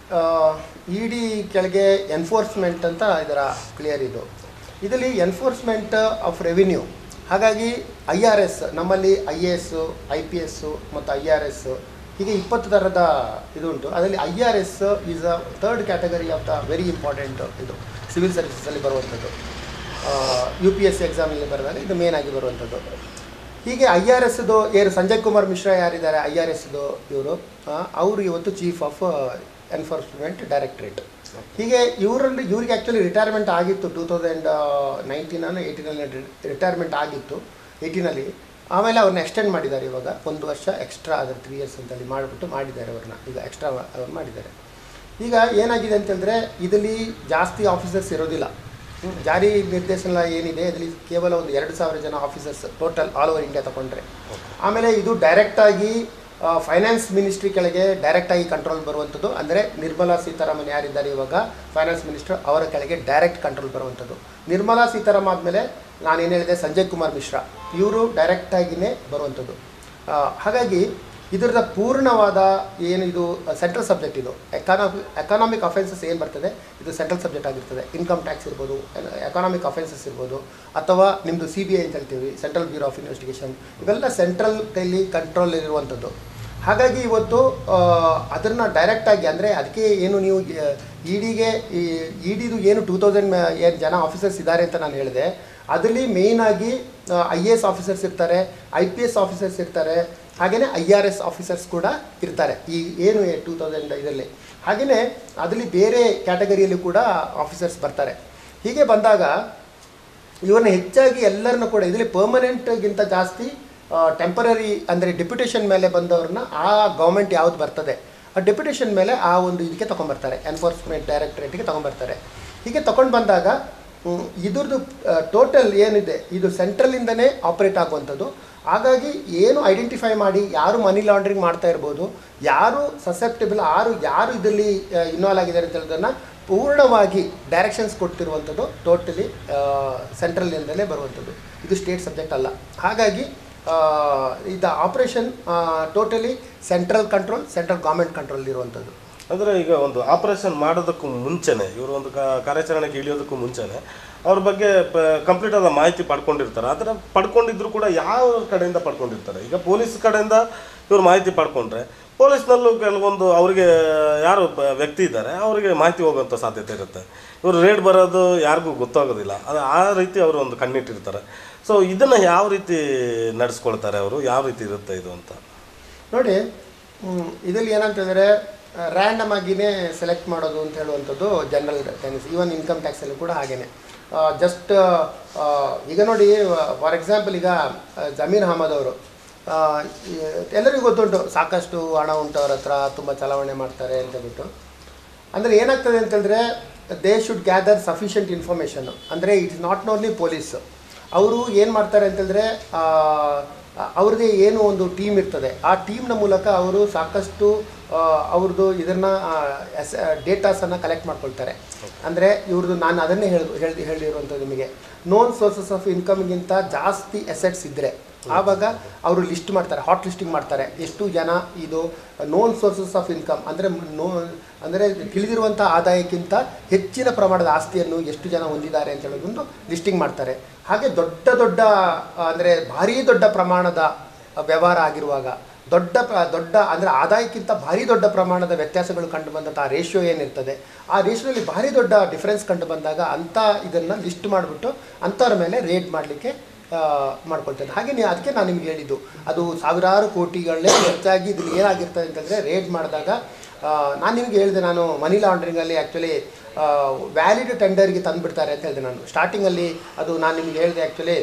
ಇ ಡಿ ಕೆಳಗೆ ಎನ್ಫೋರ್ಸ್ಮೆಂಟ್ ಅಂತ ಇದರ ಕ್ಲಿಯರ್ ಇದು ಇದರಲ್ಲಿ ಎನ್ಫೋರ್ಸ್ಮೆಂಟ್ ಆಫ್ ರೆವಿನ್ಯೂ ಹಾಗಾಗಿ ಐ ಆರ್ ಎಸ್ ನಮ್ಮಲ್ಲಿ I A S I P S ಮತ್ತು ಐ ಆರ್ ಎಸ್ ಹೀಗೆ ಇಪ್ಪತ್ತು ಥರದ ಇದು ಉಂಟು ಅದರಲ್ಲಿ I R S is a third category of the very important ಇದು ಸಿವಿಲ್ ಸರ್ವಿಸಸಲ್ಲಿ ಬರುವಂಥದ್ದು ಯು ಪಿ ಎಸ್ ಸಿ ಎಕ್ಸಾಮಲ್ಲಿ ಬರೆದಾಗ ಇದು ಮೇನ್ ಆಗಿ ಬರುವಂಥದ್ದು ಹೀಗೆ ಐ ಆರ್ ಎಸ್ದು ಏನು ಸಂಜಯ್ ಕುಮಾರ್ ಮಿಶ್ರಾ ಯಾರಿದ್ದಾರೆ ಐ ಆರ್ ಎಸ್ದು ಇವರು ಅವರು ಇವತ್ತು ಚೀಫ್ ಆಫ್ ಎನ್ಫೋರ್ಸ್ಮೆಂಟ್ ಡೈರೆಕ್ಟ್ರೇಟ್ ಹೀಗೆ ಇವರಲ್ಲಿ ಇವ್ರಿಗೆ ಆ್ಯಕ್ಚುಲಿ ರಿಟೈರ್ಮೆಂಟ್ ಆಗಿತ್ತು ಟೂ ತೌಸಂಡ್ ನೈನ್ಟೀನಲ್ಲಿ ಏಯ್ಟೀನಲ್ಲಿ ರಿಟೈರ್ಮೆಂಟ್ ಆಗಿತ್ತು ಏಯ್ಟೀನಲ್ಲಿ ಆಮೇಲೆ ಅವ್ರನ್ನ ಎಕ್ಸ್ಟೆಂಡ್ ಮಾಡಿದ್ದಾರೆ ಇವಾಗ ಒಂದು ವರ್ಷ ಎಕ್ಸ್ಟ್ರಾ ಅದರ ತ್ರೀ ಇಯರ್ಸ್ ಅಂತಲ್ಲಿ ಮಾಡಿಬಿಟ್ಟು ಮಾಡಿದ್ದಾರೆ ಅವ್ರನ್ನ ಈಗ ಎಕ್ಸ್ಟ್ರಾ ಅವ್ರು ಮಾಡಿದ್ದಾರೆ ಈಗ ಏನಾಗಿದೆ ಅಂತಂದರೆ ಇದರಲ್ಲಿ ಜಾಸ್ತಿ ಆಫೀಸರ್ಸ್ ಇರೋದಿಲ್ಲ ಜಾರಿ ನಿರ್ದೇಶನಾಲಯ ಏನಿದೆ ಇದರಲ್ಲಿ ಕೇವಲ ಒಂದು ಎರಡು ಸಾವಿರ ಜನ officers total all over India ತಗೊಂಡ್ರೆ ಆಮೇಲೆ ಇದು ಡೈರೆಕ್ಟಾಗಿ ಫೈನಾನ್ಸ್ ಮಿನಿಸ್ಟ್ರಿ ಕೆಳಗೆ ಡೈರೆಕ್ಟಾಗಿ ಕಂಟ್ರೋಲ್ ಬರುವಂಥದ್ದು ಅಂದರೆ ನಿರ್ಮಲಾ ಸೀತಾರಾಮನ್ ಯಾರಿದ್ದಾರೆ ಇವಾಗ ಫೈನಾನ್ಸ್ ಮಿನಿಸ್ಟರ್ ಅವರ ಕೆಳಗೆ ಡೈರೆಕ್ಟ್ ಕಂಟ್ರೋಲ್ ಬರುವಂಥದ್ದು ನಿರ್ಮಲಾ ಸೀತಾರಾಮನ್ ಆದಮೇಲೆ ನಾನೇನು ಹೇಳಿದೆ ಸಂಜಯ್ ಕುಮಾರ್ ಮಿಶ್ರಾ ಇವರು ಡೈರೆಕ್ಟಾಗಿಯೇ ಬರುವಂಥದ್ದು ಆ, ಹಾಗಾಗಿ ಇದರದ ಪೂರ್ಣವಾದ ಏನು ಇದು ಸೆಂಟ್ರಲ್ ಸಬ್ಜೆಕ್ಟ್ ಇದು ಎಕಾನಮಿ ಎಕಾನಾಮಿಕ್ ಅಫೆನ್ಸಸ್ ಏನು ಬರ್ತದೆ ಇದು ಸೆಂಟ್ರಲ್ ಸಬ್ಜೆಕ್ಟ್ ಆಗಿರ್ತದೆ ಇನ್ಕಮ್ ಟ್ಯಾಕ್ಸ್ ಇರ್ಬೋದು ಎಕಾನಾಮಿಕ್ ಅಫೆನ್ಸಸ್ ಇರ್ಬೋದು ಅಥವಾ ನಿಮ್ಮದು ಸಿ ಬಿ ಐ ಅಂತ ಹೇಳ್ತೀವಿ ಸೆಂಟ್ರಲ್ ಬ್ಯೂರೋ ಆಫ್ ಇನ್ವೆಸ್ಟಿಗೇಷನ್ ಇವೆಲ್ಲ ಸೆಂಟ್ರಲ್ ಕೈಲಿ ಕಂಟ್ರೋಲ್ ಇರುವಂಥದ್ದು ಹಾಗಾಗಿ ಇವತ್ತು ಅದನ್ನು ಡೈರೆಕ್ಟಾಗಿ ಅಂದರೆ ಅದಕ್ಕೆ ಏನು ನೀವು ಇ ಡಿಗೆ ಈ ಇ ಡಿದು ಏನು ಟೂ ತೌಸಂಡ್ ಏನು ಜನ ಆಫೀಸರ್ಸ್ ಇದ್ದಾರೆ ಅಂತ ನಾನು ಹೇಳಿದೆ ಅದರಲ್ಲಿ ಮೇಯ್ನಾಗಿ ಐ ಎ ಎಸ್ ಆಫೀಸರ್ಸ್ ಇರ್ತಾರೆ ಐ ಪಿ ಎಸ್ ಆಫೀಸರ್ಸ್ ಇರ್ತಾರೆ ಹಾಗೆಯೇ ಐ ಆರ್ ಎಸ್ ಆಫೀಸರ್ಸ್ ಕೂಡ ಇರ್ತಾರೆ ಈ ಏನು ಟೂ ತೌಸಂಡ್ ಇದರಲ್ಲಿ ಹಾಗೆಯೇ ಅದರಲ್ಲಿ ಬೇರೆ ಕ್ಯಾಟಗರಿಯಲ್ಲಿ ಕೂಡ ಆಫೀಸರ್ಸ್ ಬರ್ತಾರೆ ಹೀಗೆ ಬಂದಾಗ ಇವ್ರನ್ನ ಹೆಚ್ಚಾಗಿ ಎಲ್ಲರನ್ನೂ ಕೂಡ ಇದರಲ್ಲಿ ಪರ್ಮನೆಂಟ್ಗಿಂತ ಜಾಸ್ತಿ ಟೆಂಪರರಿ ಅಂದರೆ ಡೆಪ್ಯುಟೇಷನ್ ಮೇಲೆ ಬಂದವ್ರನ್ನ ಆ ಗೌರ್ಮೆಂಟ್ ಯಾವ್ದು ಬರ್ತದೆ ಆ ಡೆಪ್ಯುಟೇಷನ್ ಮೇಲೆ ಆ ಒಂದು ಇದಕ್ಕೆ ತೊಗೊಂಬರ್ತಾರೆ ಎನ್ಫೋರ್ಸ್ಮೆಂಟ್ ಡೈರೆಕ್ಟರೇಟ್ಗೆ ತೊಗೊಂಬರ್ತಾರೆ ಹೀಗೆ ತಗೊಂಡು ಬಂದಾಗ ಹ್ಮ್, ಇದ್ರದ್ದು ಟೋಟಲ್ ಏನಿದೆ ಇದು ಸೆಂಟ್ರಲಿಂದನೇ ಆಪ್ರೇಟ್ ಆಗುವಂಥದ್ದು ಹಾಗಾಗಿ ಏನು ಐಡೆಂಟಿಫೈ ಮಾಡಿ ಯಾರು ಮನಿ ಲಾಂಡ್ರಿಂಗ್ ಮಾಡ್ತಾ ಇರ್ಬೋದು ಯಾರು ಸಸೆಪ್ಟಬಲ್ ಯಾರು ಯಾರು ಇದರಲ್ಲಿ ಇನ್ವಾಲ್ವ್ ಆಗಿದ್ದಾರೆ ಅಂತ ಹೇಳೋದನ್ನು ಪೂರ್ಣವಾಗಿ ಡೈರೆಕ್ಷನ್ಸ್ ಕೊಡ್ತಿರುವಂಥದ್ದು ಟೋಟಲಿ ಸೆಂಟ್ರಲಿಂದಲೇ ಬರುವಂಥದ್ದು ಇದು ಸ್ಟೇಟ್ ಸಬ್ಜೆಕ್ಟ್ ಅಲ್ಲ ಹಾಗಾಗಿ ಇದು operation totally central control central government control ಇರುವಂಥದ್ದು ಅಂದರೆ ಈಗ ಒಂದು ಆಪರೇಷನ್ ಮಾಡೋದಕ್ಕೂ ಮುಂಚೆನೆ ಇವರು ಒಂದು ಕ- ಕಾರ್ಯಾಚರಣೆಗೆ ಇಳಿಯೋದಕ್ಕೂ ಮುಂಚೆನೆ ಅವ್ರ ಬಗ್ಗೆ ಕಂಪ್ಲೀಟ್ ಆದ ಮಾಹಿತಿ ಪಡ್ಕೊಂಡಿರ್ತಾರೆ ಅದರ ಪಡ್ಕೊಂಡಿದ್ರು ಕೂಡ ಯಾವ ಕಡೆಯಿಂದ ಪಡ್ಕೊಂಡಿರ್ತಾರೆ ಈಗ ಪೊಲೀಸ್ ಕಡೆಯಿಂದ ಇವ್ರು ಮಾಹಿತಿ ಪಡ್ಕೊಂಡ್ರೆ ಪೊಲೀಸ್ನಲ್ಲೂ ಕೆಲವೊಂದು ಅವರಿಗೆ ಯಾರು ಬ- ವ್ಯಕ್ತಿ ಇದ್ದಾರೆ ಅವರಿಗೆ ಮಾಹಿತಿ ಹೋಗುವಂಥ ಸಾಧ್ಯತೆ ಇರುತ್ತೆ ಇವರು ರೇಡ್ ಬರೋದು ಯಾರಿಗೂ ಗೊತ್ತಾಗೋದಿಲ್ಲ ಅದು ಆ ರೀತಿ ಅವರು ಒಂದು ಕಣ್ಣಿಟ್ಟಿರ್ತಾರೆ ಸೊ ಇದನ್ನು ಯಾವ ರೀತಿ ನಡೆಸ್ಕೊಳ್ತಾರೆ ಅವರು ಯಾವ ರೀತಿ ಇರುತ್ತೆ ಇದು ಅಂತ ನೋಡಿ ಮ್, ಇದರಲ್ಲಿ ಏನಂತಂದರೆ ರ್ಯಾಂಡಮ್ ಆಗಿನೇ ಸೆಲೆಕ್ಟ್ ಮಾಡೋದು ಅಂತ ಹೇಳುವಂಥದ್ದು ಜನರಲ್ ಟೆನ್ಸ್ ಈವನ್ ಇನ್ಕಮ್ ಟ್ಯಾಕ್ಸಲ್ಲೂ ಕೂಡ ಹಾಗೇನೆ ಜಸ್ಟ್ ಈಗ ನೋಡಿ ಫಾರ್ ಎಕ್ಸಾಂಪಲ್ ಈಗ ಆ, ಜಮೀರ್ ಅಹಮದ್ ಅವರು ಆ, ಈ- ಎಲ್ಲರಿಗೂ ಗೊತ್ತುಂಟು ಸಾಕಷ್ಟು ಹಣ ಉಂಟು ಅವ್ರ ಹತ್ರ ತುಂಬ ಚಲಾವಣೆ ಮಾಡ್ತಾರೆ ಅಂತ ಬಿಟ್ಟು ಅಂದರೆ ಏನಾಗ್ತದೆ ಅಂತಂದರೆ they should gather sufficient information ಅಂದರೆ ಇಟ್ಸ್ ನಾಟ್ ಓನ್ಲಿ ಪೊಲೀಸ್ ಅವರು ಏನು ಮಾಡ್ತಾರೆ ಅಂತಂದರೆ ಅವ್ರದ್ದೇ ಏನು ಒಂದು ಟೀಮ್ ಇರ್ತದೆ ಆ ಟೀಮ್ನ ಮೂಲಕ ಅವರು ಸಾಕಷ್ಟು ಆ, ಅವ್ರದ್ದು ಇದನ್ನು ಡೇಟಾಸನ್ನು ಕಲೆಕ್ಟ್ ಮಾಡ್ಕೊಳ್ತಾರೆ ಅಂದರೆ ಇವ್ರದ್ದು ನಾನು ಅದನ್ನೇ ಹೇಳಿ ಹೇಳಿ ಹೇಳಿರುವಂಥದ್ದು ನಿಮಗೆ ನೋನ್ ಸೋರ್ಸಸ್ ಆಫ್ ಇನ್ಕಮ್ಗಿಂತ ಜಾಸ್ತಿ ಎಸೆಟ್ಸ್ ಇದ್ದರೆ ಆವಾಗ ಅವರು ಲಿಸ್ಟ್ ಮಾಡ್ತಾರೆ ಹಾಟ್ ಲಿಸ್ಟಿಂಗ್ ಮಾಡ್ತಾರೆ ಎಷ್ಟು ಜನ ಇದು ನೋನ್ ಸೋರ್ಸಸ್ ಆಫ್ ಇನ್ಕಮ್ ಅಂದರೆ ನೋ ಅಂದರೆ ತಿಳಿದಿರುವಂಥ ಆದಾಯಕ್ಕಿಂತ ಹೆಚ್ಚಿನ ಪ್ರಮಾಣದ ಆಸ್ತಿಯನ್ನು ಎಷ್ಟು ಜನ ಹೊಂದಿದ್ದಾರೆ ಅಂತ ಹೇಳೋದೊಂದು ಲಿಸ್ಟಿಂಗ್ ಮಾಡ್ತಾರೆ ಹಾಗೆ ದೊಡ್ಡ ದೊಡ್ಡ ಅಂದರೆ ಭಾರೀ ದೊಡ್ಡ ಪ್ರಮಾಣದ ವ್ಯವಹಾರ ಆಗಿರುವಾಗ ದೊಡ್ಡ ಪ್ರ- ದೊಡ್ಡ ಅಂದರೆ ಆದಾಯಕ್ಕಿಂತ ಭಾರಿ ದೊಡ್ಡ ಪ್ರಮಾಣದ ವ್ಯತ್ಯಾಸಗಳು ಕಂಡು ಬಂದಂಥ ಆ ರೇಷಿಯೋ ಏನಿರ್ತದೆ ಆ ರೇಷಿಯೋದಲ್ಲಿ ಭಾರಿ ದೊಡ್ಡ ಡಿಫ್ರೆನ್ಸ್ ಕಂಡು ಬಂದಾಗ ಅಂಥ ಇದನ್ನು ಲಿಸ್ಟ್ ಮಾಡಿಬಿಟ್ಟು ಅಂಥವ್ರ ಮೇಲೆ ರೇಟ್ ಮಾಡಲಿಕ್ಕೆ ಮಾಡ್ಕೊಳ್ತೇನೆ ಹಾಗೆ ನೀವು ಅದಕ್ಕೆ ನಾನು ನಿಮ್ಗೆ ಹೇಳಿದ್ದು ಅದು ಸಾವಿರಾರು ಕೋಟಿಗಳನ್ನೇ ಹೆಚ್ಚಾಗಿ ಇದ್ರಲ್ಲಿ ಏನಾಗಿರ್ತದೆ ಅಂತಂದರೆ ರೇಟ್ ಮಾಡಿದಾಗ ನಾನು ನಿಮಗೆ ಹೇಳಿದೆ ನಾನು ಮನಿ ಲಾಂಡ್ರಿಂಗಲ್ಲಿ ಆ್ಯಕ್ಚುಲಿ ವ್ಯಾಲಿಡ್ ಟೆಂಡರ್ಗೆ ತಂದುಬಿಡ್ತಾರೆ ಅಂತ ಹೇಳಿದೆ ನಾನು ಸ್ಟಾರ್ಟಿಂಗಲ್ಲಿ ಅದು ನಾನು ನಿಮಗೆ ಹೇಳಿದೆ ಆ್ಯಕ್ಚುಲಿ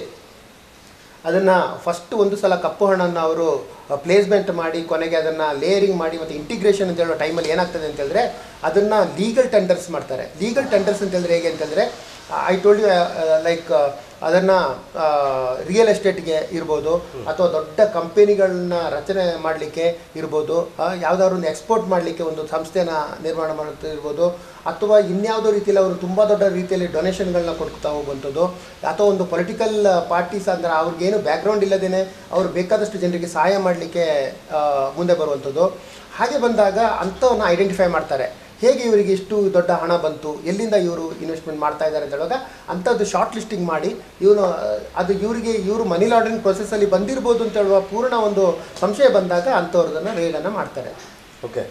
ಅದನ್ನು ಫಸ್ಟ್ ಒಂದು ಸಲ ಕಪ್ಪು ಹಣ್ಣನ್ನು ಅವರು ಪ್ಲೇಸ್ಮೆಂಟ್ ಮಾಡಿ ಕೊನೆಗೆ ಅದನ್ನು ಲೇಯರಿಂಗ್ ಮಾಡಿ ಮತ್ತು ಇಂಟಿಗ್ರೇಷನ್ ಅಂತ ಹೇಳೋ ಟೈಮಲ್ಲಿ ಏನಾಗ್ತದೆ ಅಂತ ಹೇಳಿದ್ರೆ ಅದನ್ನು ಲೀಗಲ್ ಟೆಂಡರ್ಸ್ ಮಾಡ್ತಾರೆ ಲೀಗಲ್ ಟೆಂಡರ್ಸ್ ಅಂತ ಹೇಳಿದ್ರೆ ಹೇಗೆ ಅಂತಂದರೆ ಐ ಟೋಲ್ಡ್ ಯು ಲೈಕ್ ಅದನ್ನು ರಿಯಲ್ ಎಸ್ಟೇಟ್ಗೆ ಇರ್ಬೋದು ಅಥವಾ ದೊಡ್ಡ ಕಂಪೆನಿಗಳನ್ನ ರಚನೆ ಮಾಡಲಿಕ್ಕೆ ಇರ್ಬೋದು ಯಾವುದಾದ್ರು ಒಂದು ಎಕ್ಸ್ಪೋರ್ಟ್ ಮಾಡಲಿಕ್ಕೆ ಒಂದು ಸಂಸ್ಥೆನ ನಿರ್ಮಾಣ ಮಾಡುತ್ತೆ ಇರ್ಬೋದು ಅಥವಾ ಇನ್ಯಾವುದೋ ರೀತಿಯಲ್ಲಿ ಅವರು ತುಂಬ ದೊಡ್ಡ ರೀತಿಯಲ್ಲಿ ಡೊನೇಷನ್ಗಳನ್ನ ಕೊಡ್ತಾ ಹೋಗುವಂಥದ್ದು ಅಥವಾ ಒಂದು ಪೊಲಿಟಿಕಲ್ ಪಾರ್ಟೀಸ್ ಅಂದರೆ ಅವ್ರಿಗೇನು ಬ್ಯಾಕ್ಗ್ರೌಂಡ್ ಇಲ್ಲದೇ ಅವ್ರು ಬೇಕಾದಷ್ಟು ಜನರಿಗೆ ಸಹಾಯ ಮಾಡಲಿಕ್ಕೆ ಮುಂದೆ ಬರುವಂಥದ್ದು ಹಾಗೆ ಬಂದಾಗ ಅಂಥವನ್ನ ಐಡೆಂಟಿಫೈ ಮಾಡ್ತಾರೆ ಹೇಗೆ ಇವರಿಗೆ ಇಷ್ಟು ದೊಡ್ಡ ಹಣ ಬಂತು ಎಲ್ಲಿಂದ ಇವರು ಇನ್ವೆಸ್ಟ್ಮೆಂಟ್ ಮಾಡ್ತಾ ಇದ್ದಾರೆ ಅಂತ ಹೇಳುವಾಗ ಅಂಥದ್ದು ಶಾರ್ಟ್ ಲಿಸ್ಟಿಂಗ್ ಮಾಡಿ ಇವನು ಅದು ಇವರಿಗೆ ಇವರು ಮನಿ ಲಾಂಡ್ರಿಂಗ್ ಪ್ರೊಸೆಸ್ಸಲ್ಲಿ ಬಂದಿರ್ಬೋದು ಅಂತ ಹೇಳುವ ಪೂರ್ಣ ಒಂದು ಸಂಶಯ ಬಂದಾಗ ಅಂಥವ್ರದನ್ನು ರೇಡನ್ನು ಮಾಡ್ತಾರೆ ಓಕೆ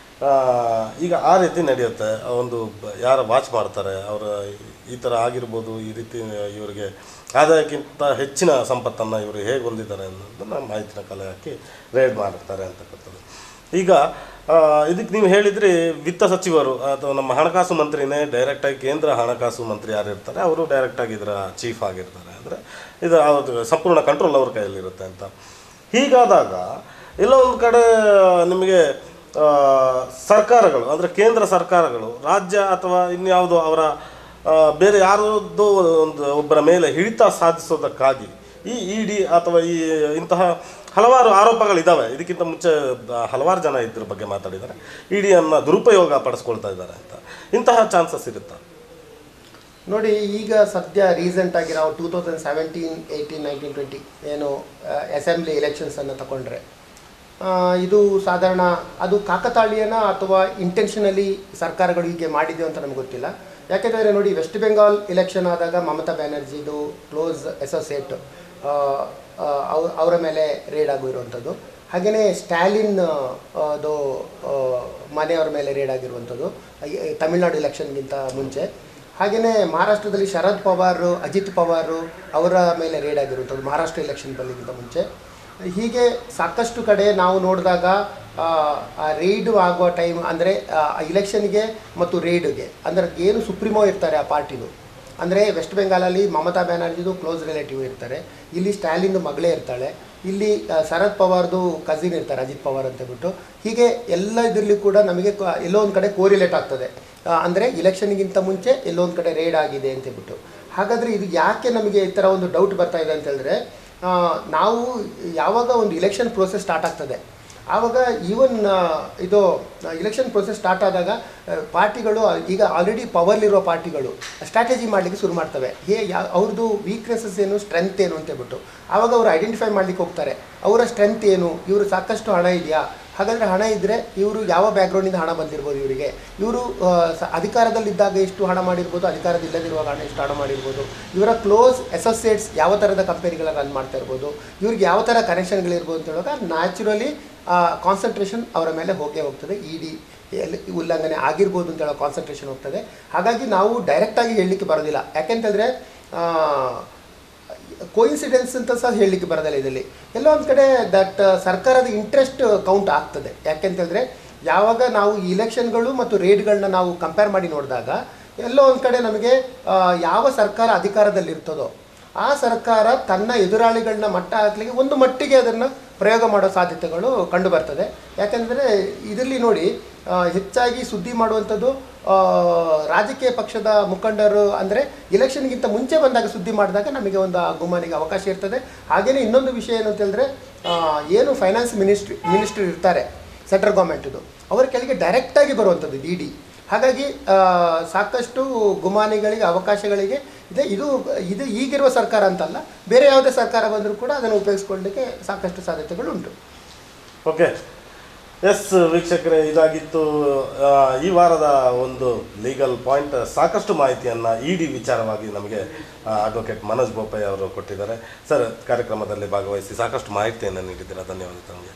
ಈಗ ಆ ರೀತಿ ನಡೆಯುತ್ತೆ ಆ ಒಂದು ಬ- ಯಾರು ವಾಚ್ ಮಾಡ್ತಾರೆ ಅವರ ಈ ಥರ ಆಗಿರ್ಬೋದು ಈ ರೀತಿ ಇವರಿಗೆ ಆದಾಯಕ್ಕಿಂತ ಹೆಚ್ಚಿನ ಸಂಪತ್ತನ್ನು ಇವರು ಹೇಗೆ ಹೊಂದಿದ್ದಾರೆ ಅನ್ನೋದನ್ನು ಮಾಹಿತಿನ ಕಲೆ ಹಾಕಿ ರೇಡ್ ಮಾಡ್ತಾರೆ ಅಂತಕ್ಕಂಥದ್ದು ಈಗ ಆ, ಇದಕ್ಕೆ ನೀವು ಹೇಳಿದ್ರಿ ವಿತ್ತ ಸಚಿವರು ಅಥವಾ ನಮ್ಮ ಹಣಕಾಸು ಮಂತ್ರಿನೇ ಡೈರೆಕ್ಟಾಗಿ ಕೇಂದ್ರ ಹಣಕಾಸು ಮಂತ್ರಿ ಯಾರು ಇರ್ತಾರೆ ಅವರು ಡೈರೆಕ್ಟಾಗಿ ಇದರ ಚೀಫ್ ಆಗಿರ್ತಾರೆ ಅಂದರೆ ಇದು ಅವ್ರದ್ದು ಸಂಪೂರ್ಣ ಕಂಟ್ರೋಲ್ ಅವ್ರ ಕೈಯಲ್ಲಿರುತ್ತೆ ಅಂತ ಹೀಗಾದಾಗ ಎಲ್ಲೋ ಒಂದು ಕಡೆ ನಿಮಗೆ ಆ, ಸರ್ಕಾರಗಳು ಅಂದರೆ ಕೇಂದ್ರ ಸರ್ಕಾರಗಳು ರಾಜ್ಯ ಅಥವಾ ಇನ್ಯಾವುದೋ ಅವರ ಆ, ಬೇರೆ ಯಾರದೋ ಒಂದು ಒಬ್ಬರ ಮೇಲೆ ಹಿಡಿತ ಸಾಧಿಸೋದಕ್ಕಾಗಿ ಈ ಇ ಡಿ ಅಥವಾ ಈ ಇಂತಹ ಹಲವಾರು ಆರೋಪಗಳಿದ್ದಾವೆ ಇದಕ್ಕಿಂತ ಮುಂಚೆ ಆ, ಹಲವಾರು ಜನ ಇದ್ರ ಬಗ್ಗೆ ಮಾತಾಡಿದ್ದಾರೆ ಇ ಡಿಯನ್ನು ದುರುಪಯೋಗ ಪಡಿಸ್ಕೊಳ್ತಾ ಇದ್ದಾರೆ ಅಂತ ಇಂತಹ ಚಾನ್ಸಸ್ ಇರುತ್ತಾ ನೋಡಿ ಈಗ ಸದ್ಯ ರೀಸೆಂಟ್ ಆಗಿ ನಾವು two thousand seventeen eighteen nineteen twenty ಏನು ಅಸೆಂಬ್ಲಿ ಎಲೆಕ್ಷನ್ಸನ್ನು ತಗೊಂಡ್ರೆ ಆ, ಇದು ಸಾಧಾರಣ ಅದು ಕಾಕತಾಳೀಯನ ಅಥವಾ ಇಂಟೆನ್ಷನಲಿ ಸರ್ಕಾರಗಳು ಹೀಗೆ ಮಾಡಿದೆಯೋ ಅಂತ ನಮ್ಗೆ ಗೊತ್ತಿಲ್ಲ ಯಾಕೆಂದರೆ ನೋಡಿ ವೆಸ್ಟ್ ಬೆಂಗಾಲ್ ಎಲೆಕ್ಷನ್ ಆದಾಗ ಮಮತಾ ಬ್ಯಾನರ್ಜಿದು ಕ್ಲೋಸ್ ಅಸೋಸಿಯೇಟ್ ಅವರ ಮೇಲೆ ರೇಡ್ ಆಗಿರುವಂಥದ್ದು ಹಾಗೆಯೇ ಸ್ಟ್ಯಾಲಿನ್ ಆ, ಅದು ಆ, ಮನೆಯವರ ಮೇಲೆ ರೇಡ್ ಆಗಿರುವಂಥದ್ದು ಈ- ಈ ತಮಿಳ್ನಾಡು ಎಲೆಕ್ಷನ್ಗಿಂತ ಮುಂಚೆ ಹಾಗೆಯೇ ಮಹಾರಾಷ್ಟ್ರದಲ್ಲಿ ಶರದ್ ಪವಾರ್ ಅಜಿತ್ ಪವಾರ್ ಅವರ ಮೇಲೆ ರೇಡ್ ಆಗಿರುವಂಥದ್ದು ಮಹಾರಾಷ್ಟ್ರ ಎಲೆಕ್ಷನ್ ಬಲ್ಲಿಗಿಂತ ಮುಂಚೆ ಹೀಗೆ ಸಾಕಷ್ಟು ಕಡೆ ನಾವು ನೋಡಿದಾಗ ಆ ರೇಡು ಆಗುವ ಟೈಮ್ ಅಂದರೆ ಇಲೆಕ್ಷನ್ಗೆ ಮತ್ತು ರೇಡ್ಗೆ ಅಂದರೆ ಏನು ಸುಪ್ರೀಮೋ ಇರ್ತಾರೆ ಆ ಪಾರ್ಟಿದು ಅಂದರೆ ವೆಸ್ಟ್ ಬೆಂಗಾಲಲ್ಲಿ ಮಮತಾ ಬ್ಯಾನರ್ಜಿದು ಕ್ಲೋಸ್ ರಿಲೇಟಿವ್ ಇರ್ತಾರೆ ಇಲ್ಲಿ ಸ್ಟ್ಯಾಲಿನ್ದು ಮಗಳೇ ಇರ್ತಾಳೆ ಇಲ್ಲಿ ಆ, ಶರದ್ ಪವಾರ್ದು ಕಸಿನ್ ಇರ್ತಾರೆ ಅಜಿತ್ ಪವಾರ್ ಅಂತ ಹೇಳ್ಬಿಟ್ಟು ಹೀಗೆ ಎಲ್ಲ ಇದರಲ್ಲಿ ಕೂಡ ನಮಗೆ ಕ- ಎಲ್ಲೋ ಒಂದು ಕಡೆ ಕೋರಿಲೇಟ್ ಆಗ್ತದೆ ಆ, ಅಂದರೆ ಇಲೆಕ್ಷನ್ಗಿಂತ ಮುಂಚೆ ಎಲ್ಲೋ ಒಂದು ಕಡೆ ರೇಡ್ ಆಗಿದೆ ಅಂತ ಹೇಳ್ಬಿಟ್ಟು ಹಾಗಾದರೆ ಇದು ಯಾಕೆ ನಮಗೆ ಈ ಥರ ಒಂದು ಡೌಟ್ ಬರ್ತಾ ಇದೆ ಅಂತ ಹೇಳಿದ್ರೆ ಆ, ನಾವು ಯಾವಾಗ ಒಂದು ಇಲೆಕ್ಷನ್ ಪ್ರೋಸೆಸ್ ಸ್ಟಾರ್ಟ್ ಆಗ್ತದೆ ಆವಾಗ ಈವನ್ ಇದು ಇಲೆಕ್ಷನ್ ಪ್ರೊಸೆಸ್ ಸ್ಟಾರ್ಟ್ ಆದಾಗ ಪಾರ್ಟಿಗಳು ಈಗ ಆಲ್ರೆಡಿ ಪವರ್ಲಿರೋ ಪಾರ್ಟಿಗಳು ಸ್ಟ್ರಾಟಜಿ ಮಾಡಲಿಕ್ಕೆ ಶುರು ಮಾಡ್ತವೆ ಹೇ ಯಾ ಅವ್ರದ್ದು ವೀಕ್ನೆಸಸ್ ಏನು ಸ್ಟ್ರೆಂತ್ ಏನು ಅಂತ ಹೇಳ್ಬಿಟ್ಟು ಆವಾಗ ಅವರು ಐಡೆಂಟಿಫೈ ಮಾಡ್ಲಿಕ್ಕೆ ಹೋಗ್ತಾರೆ ಅವರ ಸ್ಟ್ರೆಂತ್ ಏನು ಇವರು ಸಾಕಷ್ಟು ಹಣ ಇದೆಯಾ ಹಾಗಾದರೆ ಹಣ ಇದ್ದರೆ ಇವರು ಯಾವ ಬ್ಯಾಕ್ಗ್ರೌಂಡಿಂದ ಹಣ ಬಂದಿರ್ಬೋದು ಇವರಿಗೆ ಇವರು ಅಧಿಕಾರದಲ್ಲಿದ್ದಾಗ ಎಷ್ಟು ಹಣ ಮಾಡಿರ್ಬೋದು ಅಧಿಕಾರದಿಲ್ಲದಿರುವಾಗ ಹಣ ಎಷ್ಟು ಹಣ ಮಾಡಿರ್ಬೋದು ಇವರ ಕ್ಲೋಸ್ ಅಸೋಸಿಯೇಟ್ಸ್ ಯಾವ ಥರದ ಕಂಪನಿಗಳ ರನ್ ಮಾಡ್ತಾ ಇರ್ಬೋದು ಇವ್ರಿಗೆ ಯಾವ ಥರ ಕನೆಕ್ಷನ್ಗಳಿರ್ಬೋದು ಅಂತ ಹೇಳುವಾಗ ನ್ಯಾಚುರಲಿ ಕಾನ್ಸಂಟ್ರೇಷನ್ ಅವರ ಮೇಲೆ ಹೋಗೇ ಹೋಗ್ತದೆ ಇ ಡಿ ಎಲ್ಲಿ ಉಲ್ಲಂಘನೆ ಆಗಿರ್ಬೋದು ಅಂತ ಹೇಳೋ ಕಾನ್ಸಂಟ್ರೇಷನ್ ಹೋಗ್ತದೆ ಹಾಗಾಗಿ ನಾವು ಡೈರೆಕ್ಟಾಗಿ ಹೇಳಲಿಕ್ಕೆ ಬರೋದಿಲ್ಲ ಯಾಕೆಂತಂದರೆ ಕೋಇನ್ಸಿಡೆನ್ಸ್ ಅಂತ ಸಹ ಹೇಳಲಿಕ್ಕೆ ಬರೋದಿಲ್ಲ ಇದರಲ್ಲಿ ಎಲ್ಲೋ ಒಂದು ಕಡೆ ದಟ್ ಸರ್ಕಾರದ ಇಂಟ್ರೆಸ್ಟ್ ಕೌಂಟ್ ಆಗ್ತದೆ ಯಾಕೆಂತಂದರೆ ಯಾವಾಗ ನಾವು ಈ ಇಲೆಕ್ಷನ್ಗಳು ಮತ್ತು ರೇಟ್ಗಳನ್ನ ನಾವು ಕಂಪೇರ್ ಮಾಡಿ ನೋಡಿದಾಗ ಎಲ್ಲೋ ಒಂದು ಕಡೆ ನಮಗೆ ಆ, ಯಾವ ಸರ್ಕಾರ ಅಧಿಕಾರದಲ್ಲಿರ್ತದೋ ಆ ಸರ್ಕಾರ ತನ್ನ ಎದುರಾಳಿಗಳನ್ನ ಮಟ್ಟ ಹಾಕ್ಲಿಕ್ಕೆ ಒಂದು ಮಟ್ಟಿಗೆ ಅದನ್ನು ಪ್ರಯೋಗ ಮಾಡೋ ಸಾಧ್ಯತೆಗಳು ಕಂಡು ಬರ್ತದೆ ಯಾಕೆಂದರೆ ಇದರಲ್ಲಿ ನೋಡಿ ಆ, ಹೆಚ್ಚಾಗಿ ಸುದ್ದಿ ಮಾಡುವಂಥದ್ದು ಆ, ರಾಜಕೀಯ ಪಕ್ಷದ ಮುಖಂಡರು ಅಂದರೆ ಇಲೆಕ್ಷನ್ಗಿಂತ ಮುಂಚೆ ಬಂದಾಗ ಸುದ್ದಿ ಮಾಡಿದಾಗ ನಮಗೆ ಒಂದು ಆ ಗುಮಾನಿಗೆ ಅವಕಾಶ ಇರ್ತದೆ ಹಾಗೆಯೇ ಇನ್ನೊಂದು ವಿಷಯ ಏನು ಅಂತ ಹೇಳಿದ್ರೆ ಆ, ಏನು ಫೈನಾನ್ಸ್ ಮಿನಿಸ್ಟ್ರಿ ಮಿನಿಸ್ಟ್ರಿ ಇರ್ತಾರೆ ಸೆಂಟ್ರಲ್ ಗೌರ್ಮೆಂಟ್ದು ಅವರ ಕೆಳಗೆ ಡೈರೆಕ್ಟಾಗಿ ಬರುವಂಥದ್ದು ಡಿ ಡಿ ಹಾಗಾಗಿ ಆ, ಸಾಕಷ್ಟು ಗುಮಾನಿಗಳಿಗೆ ಅವಕಾಶಗಳಿಗೆ ಇದೆ ಇದು ಇದು ಈಗಿರುವ ಸರ್ಕಾರ ಅಂತಲ್ಲ ಬೇರೆ ಯಾವುದೇ ಸರ್ಕಾರ ಬಂದರೂ ಕೂಡ ಅದನ್ನು ಉಪಯೋಗಿಸ್ಕೊಳ್ಳಲಿಕ್ಕೆ ಸಾಕಷ್ಟು ಸಾಧ್ಯತೆಗಳು ಉಂಟು ಓಕೆ ಎಸ್ ವೀಕ್ಷಕರೇ ಇದಾಗಿತ್ತು ಆ, ಈ ವಾರದ ಒಂದು ಲೀಗಲ್ ಪಾಯಿಂಟ್ ಸಾಕಷ್ಟು ಮಾಹಿತಿಯನ್ನು ಇ ಡಿ ವಿಚಾರವಾಗಿ ನಮಗೆ ಅಡ್ವೊಕೇಟ್ ಮನೋಜ್ ಬೋಪಯ್ಯ ಅವರು ಕೊಟ್ಟಿದ್ದಾರೆ ಸರ್ ಕಾರ್ಯಕ್ರಮದಲ್ಲಿ ಭಾಗವಹಿಸಿ ಸಾಕಷ್ಟು ಮಾಹಿತಿಯನ್ನು ನೀಡಿದ್ದೀರಾ ಧನ್ಯವಾದ ತಮಗೆ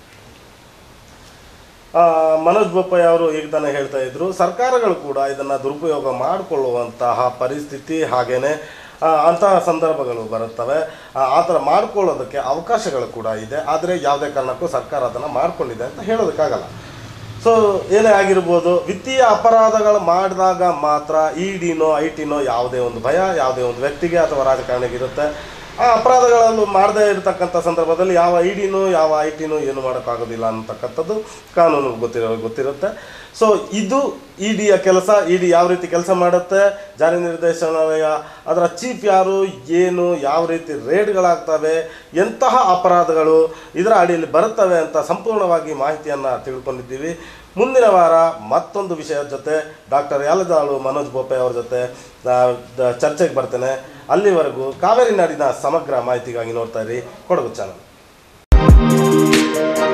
ಆ, ಮನೋಜ್ ಬೋಪಯ್ಯ ಅವರು ಈಗ ತಾನೇ ಹೇಳ್ತಾ ಇದ್ರು ಸರ್ಕಾರಗಳು ಕೂಡ ಇದನ್ನು ದುರುಪಯೋಗ ಮಾಡಿಕೊಳ್ಳುವಂತಹ ಪರಿಸ್ಥಿತಿ ಹಾಗೇನೆ ಆ, ಅಂತಹ ಸಂದರ್ಭಗಳು ಬರುತ್ತವೆ ಆ ಆ ಥರ ಮಾಡ್ಕೊಳ್ಳೋದಕ್ಕೆ ಅವಕಾಶಗಳು ಕೂಡ ಇದೆ ಆದರೆ ಯಾವುದೇ ಕಾರಣಕ್ಕೂ ಸರ್ಕಾರ ಅದನ್ನು ಮಾಡ್ಕೊಂಡಿದೆ ಅಂತ ಹೇಳೋದಕ್ಕಾಗಲ್ಲ ಸೊ ಏನೇ ಆಗಿರ್ಬೋದು ವಿತ್ತೀಯ ಅಪರಾಧಗಳು ಮಾಡಿದಾಗ ಮಾತ್ರ ಇ ಡಿನೋ ಐ ಟಿನೋ ಯಾವುದೇ ಒಂದು ಭಯ ಯಾವುದೇ ಒಂದು ವ್ಯಕ್ತಿಗೆ ಅಥವಾ ರಾಜಕಾರಣಿಗೆ ಇರುತ್ತೆ ಆ ಅಪರಾಧಗಳನ್ನು ಮಾಡದೇ ಇರತಕ್ಕಂಥ ಸಂದರ್ಭದಲ್ಲಿ ಯಾವ ಐ ಡಿನೂ ಯಾವ ಐ ಟಿನೂ ಏನು ಮಾಡೋಕ್ಕಾಗೋದಿಲ್ಲ ಅಂತಕ್ಕಂಥದ್ದು ಕಾನೂನು ಗೊತ್ತಿರೋ ಗೊತ್ತಿರುತ್ತೆ ಸೊ ಇದು ಇ ಡಿಯ ಕೆಲಸ ಇ ಡಿ ಯಾವ ರೀತಿ ಕೆಲಸ ಮಾಡುತ್ತೆ ಜಾರಿ ನಿರ್ದೇಶನಾಲಯ ಅದರ ಚೀಫ್ ಯಾರು ಏನು ಯಾವ ರೀತಿ ರೇಡ್ಗಳಾಗ್ತವೆ ಎಂತಹ ಅಪರಾಧಗಳು ಇದರ ಅಡಿಯಲ್ಲಿ ಬರುತ್ತವೆ ಅಂತ ಸಂಪೂರ್ಣವಾಗಿ ಮಾಹಿತಿಯನ್ನು ತಿಳ್ಕೊಂಡಿದ್ದೀವಿ ಮುಂದಿನ ವಾರ ಮತ್ತೊಂದು ವಿಷಯದ ಜೊತೆ ಡಾಕ್ಟರ್ ಯಾಲದಾಳು ಮನೋಜ್ ಬೋಪೆ ಅವ್ರ ಜೊತೆ ಆ, ದ- ಚರ್ಚೆಗೆ ಬರ್ತೇನೆ ಅಲ್ಲಿವರೆಗೂ ಕಾವೇರಿ ನಾಡಿನ ಸಮಗ್ರ ಮಾಹಿತಿಗಾಗಿ ನೋಡ್ತಾ ಇರಿ ಕೊಡಗು ಚಾನಲ್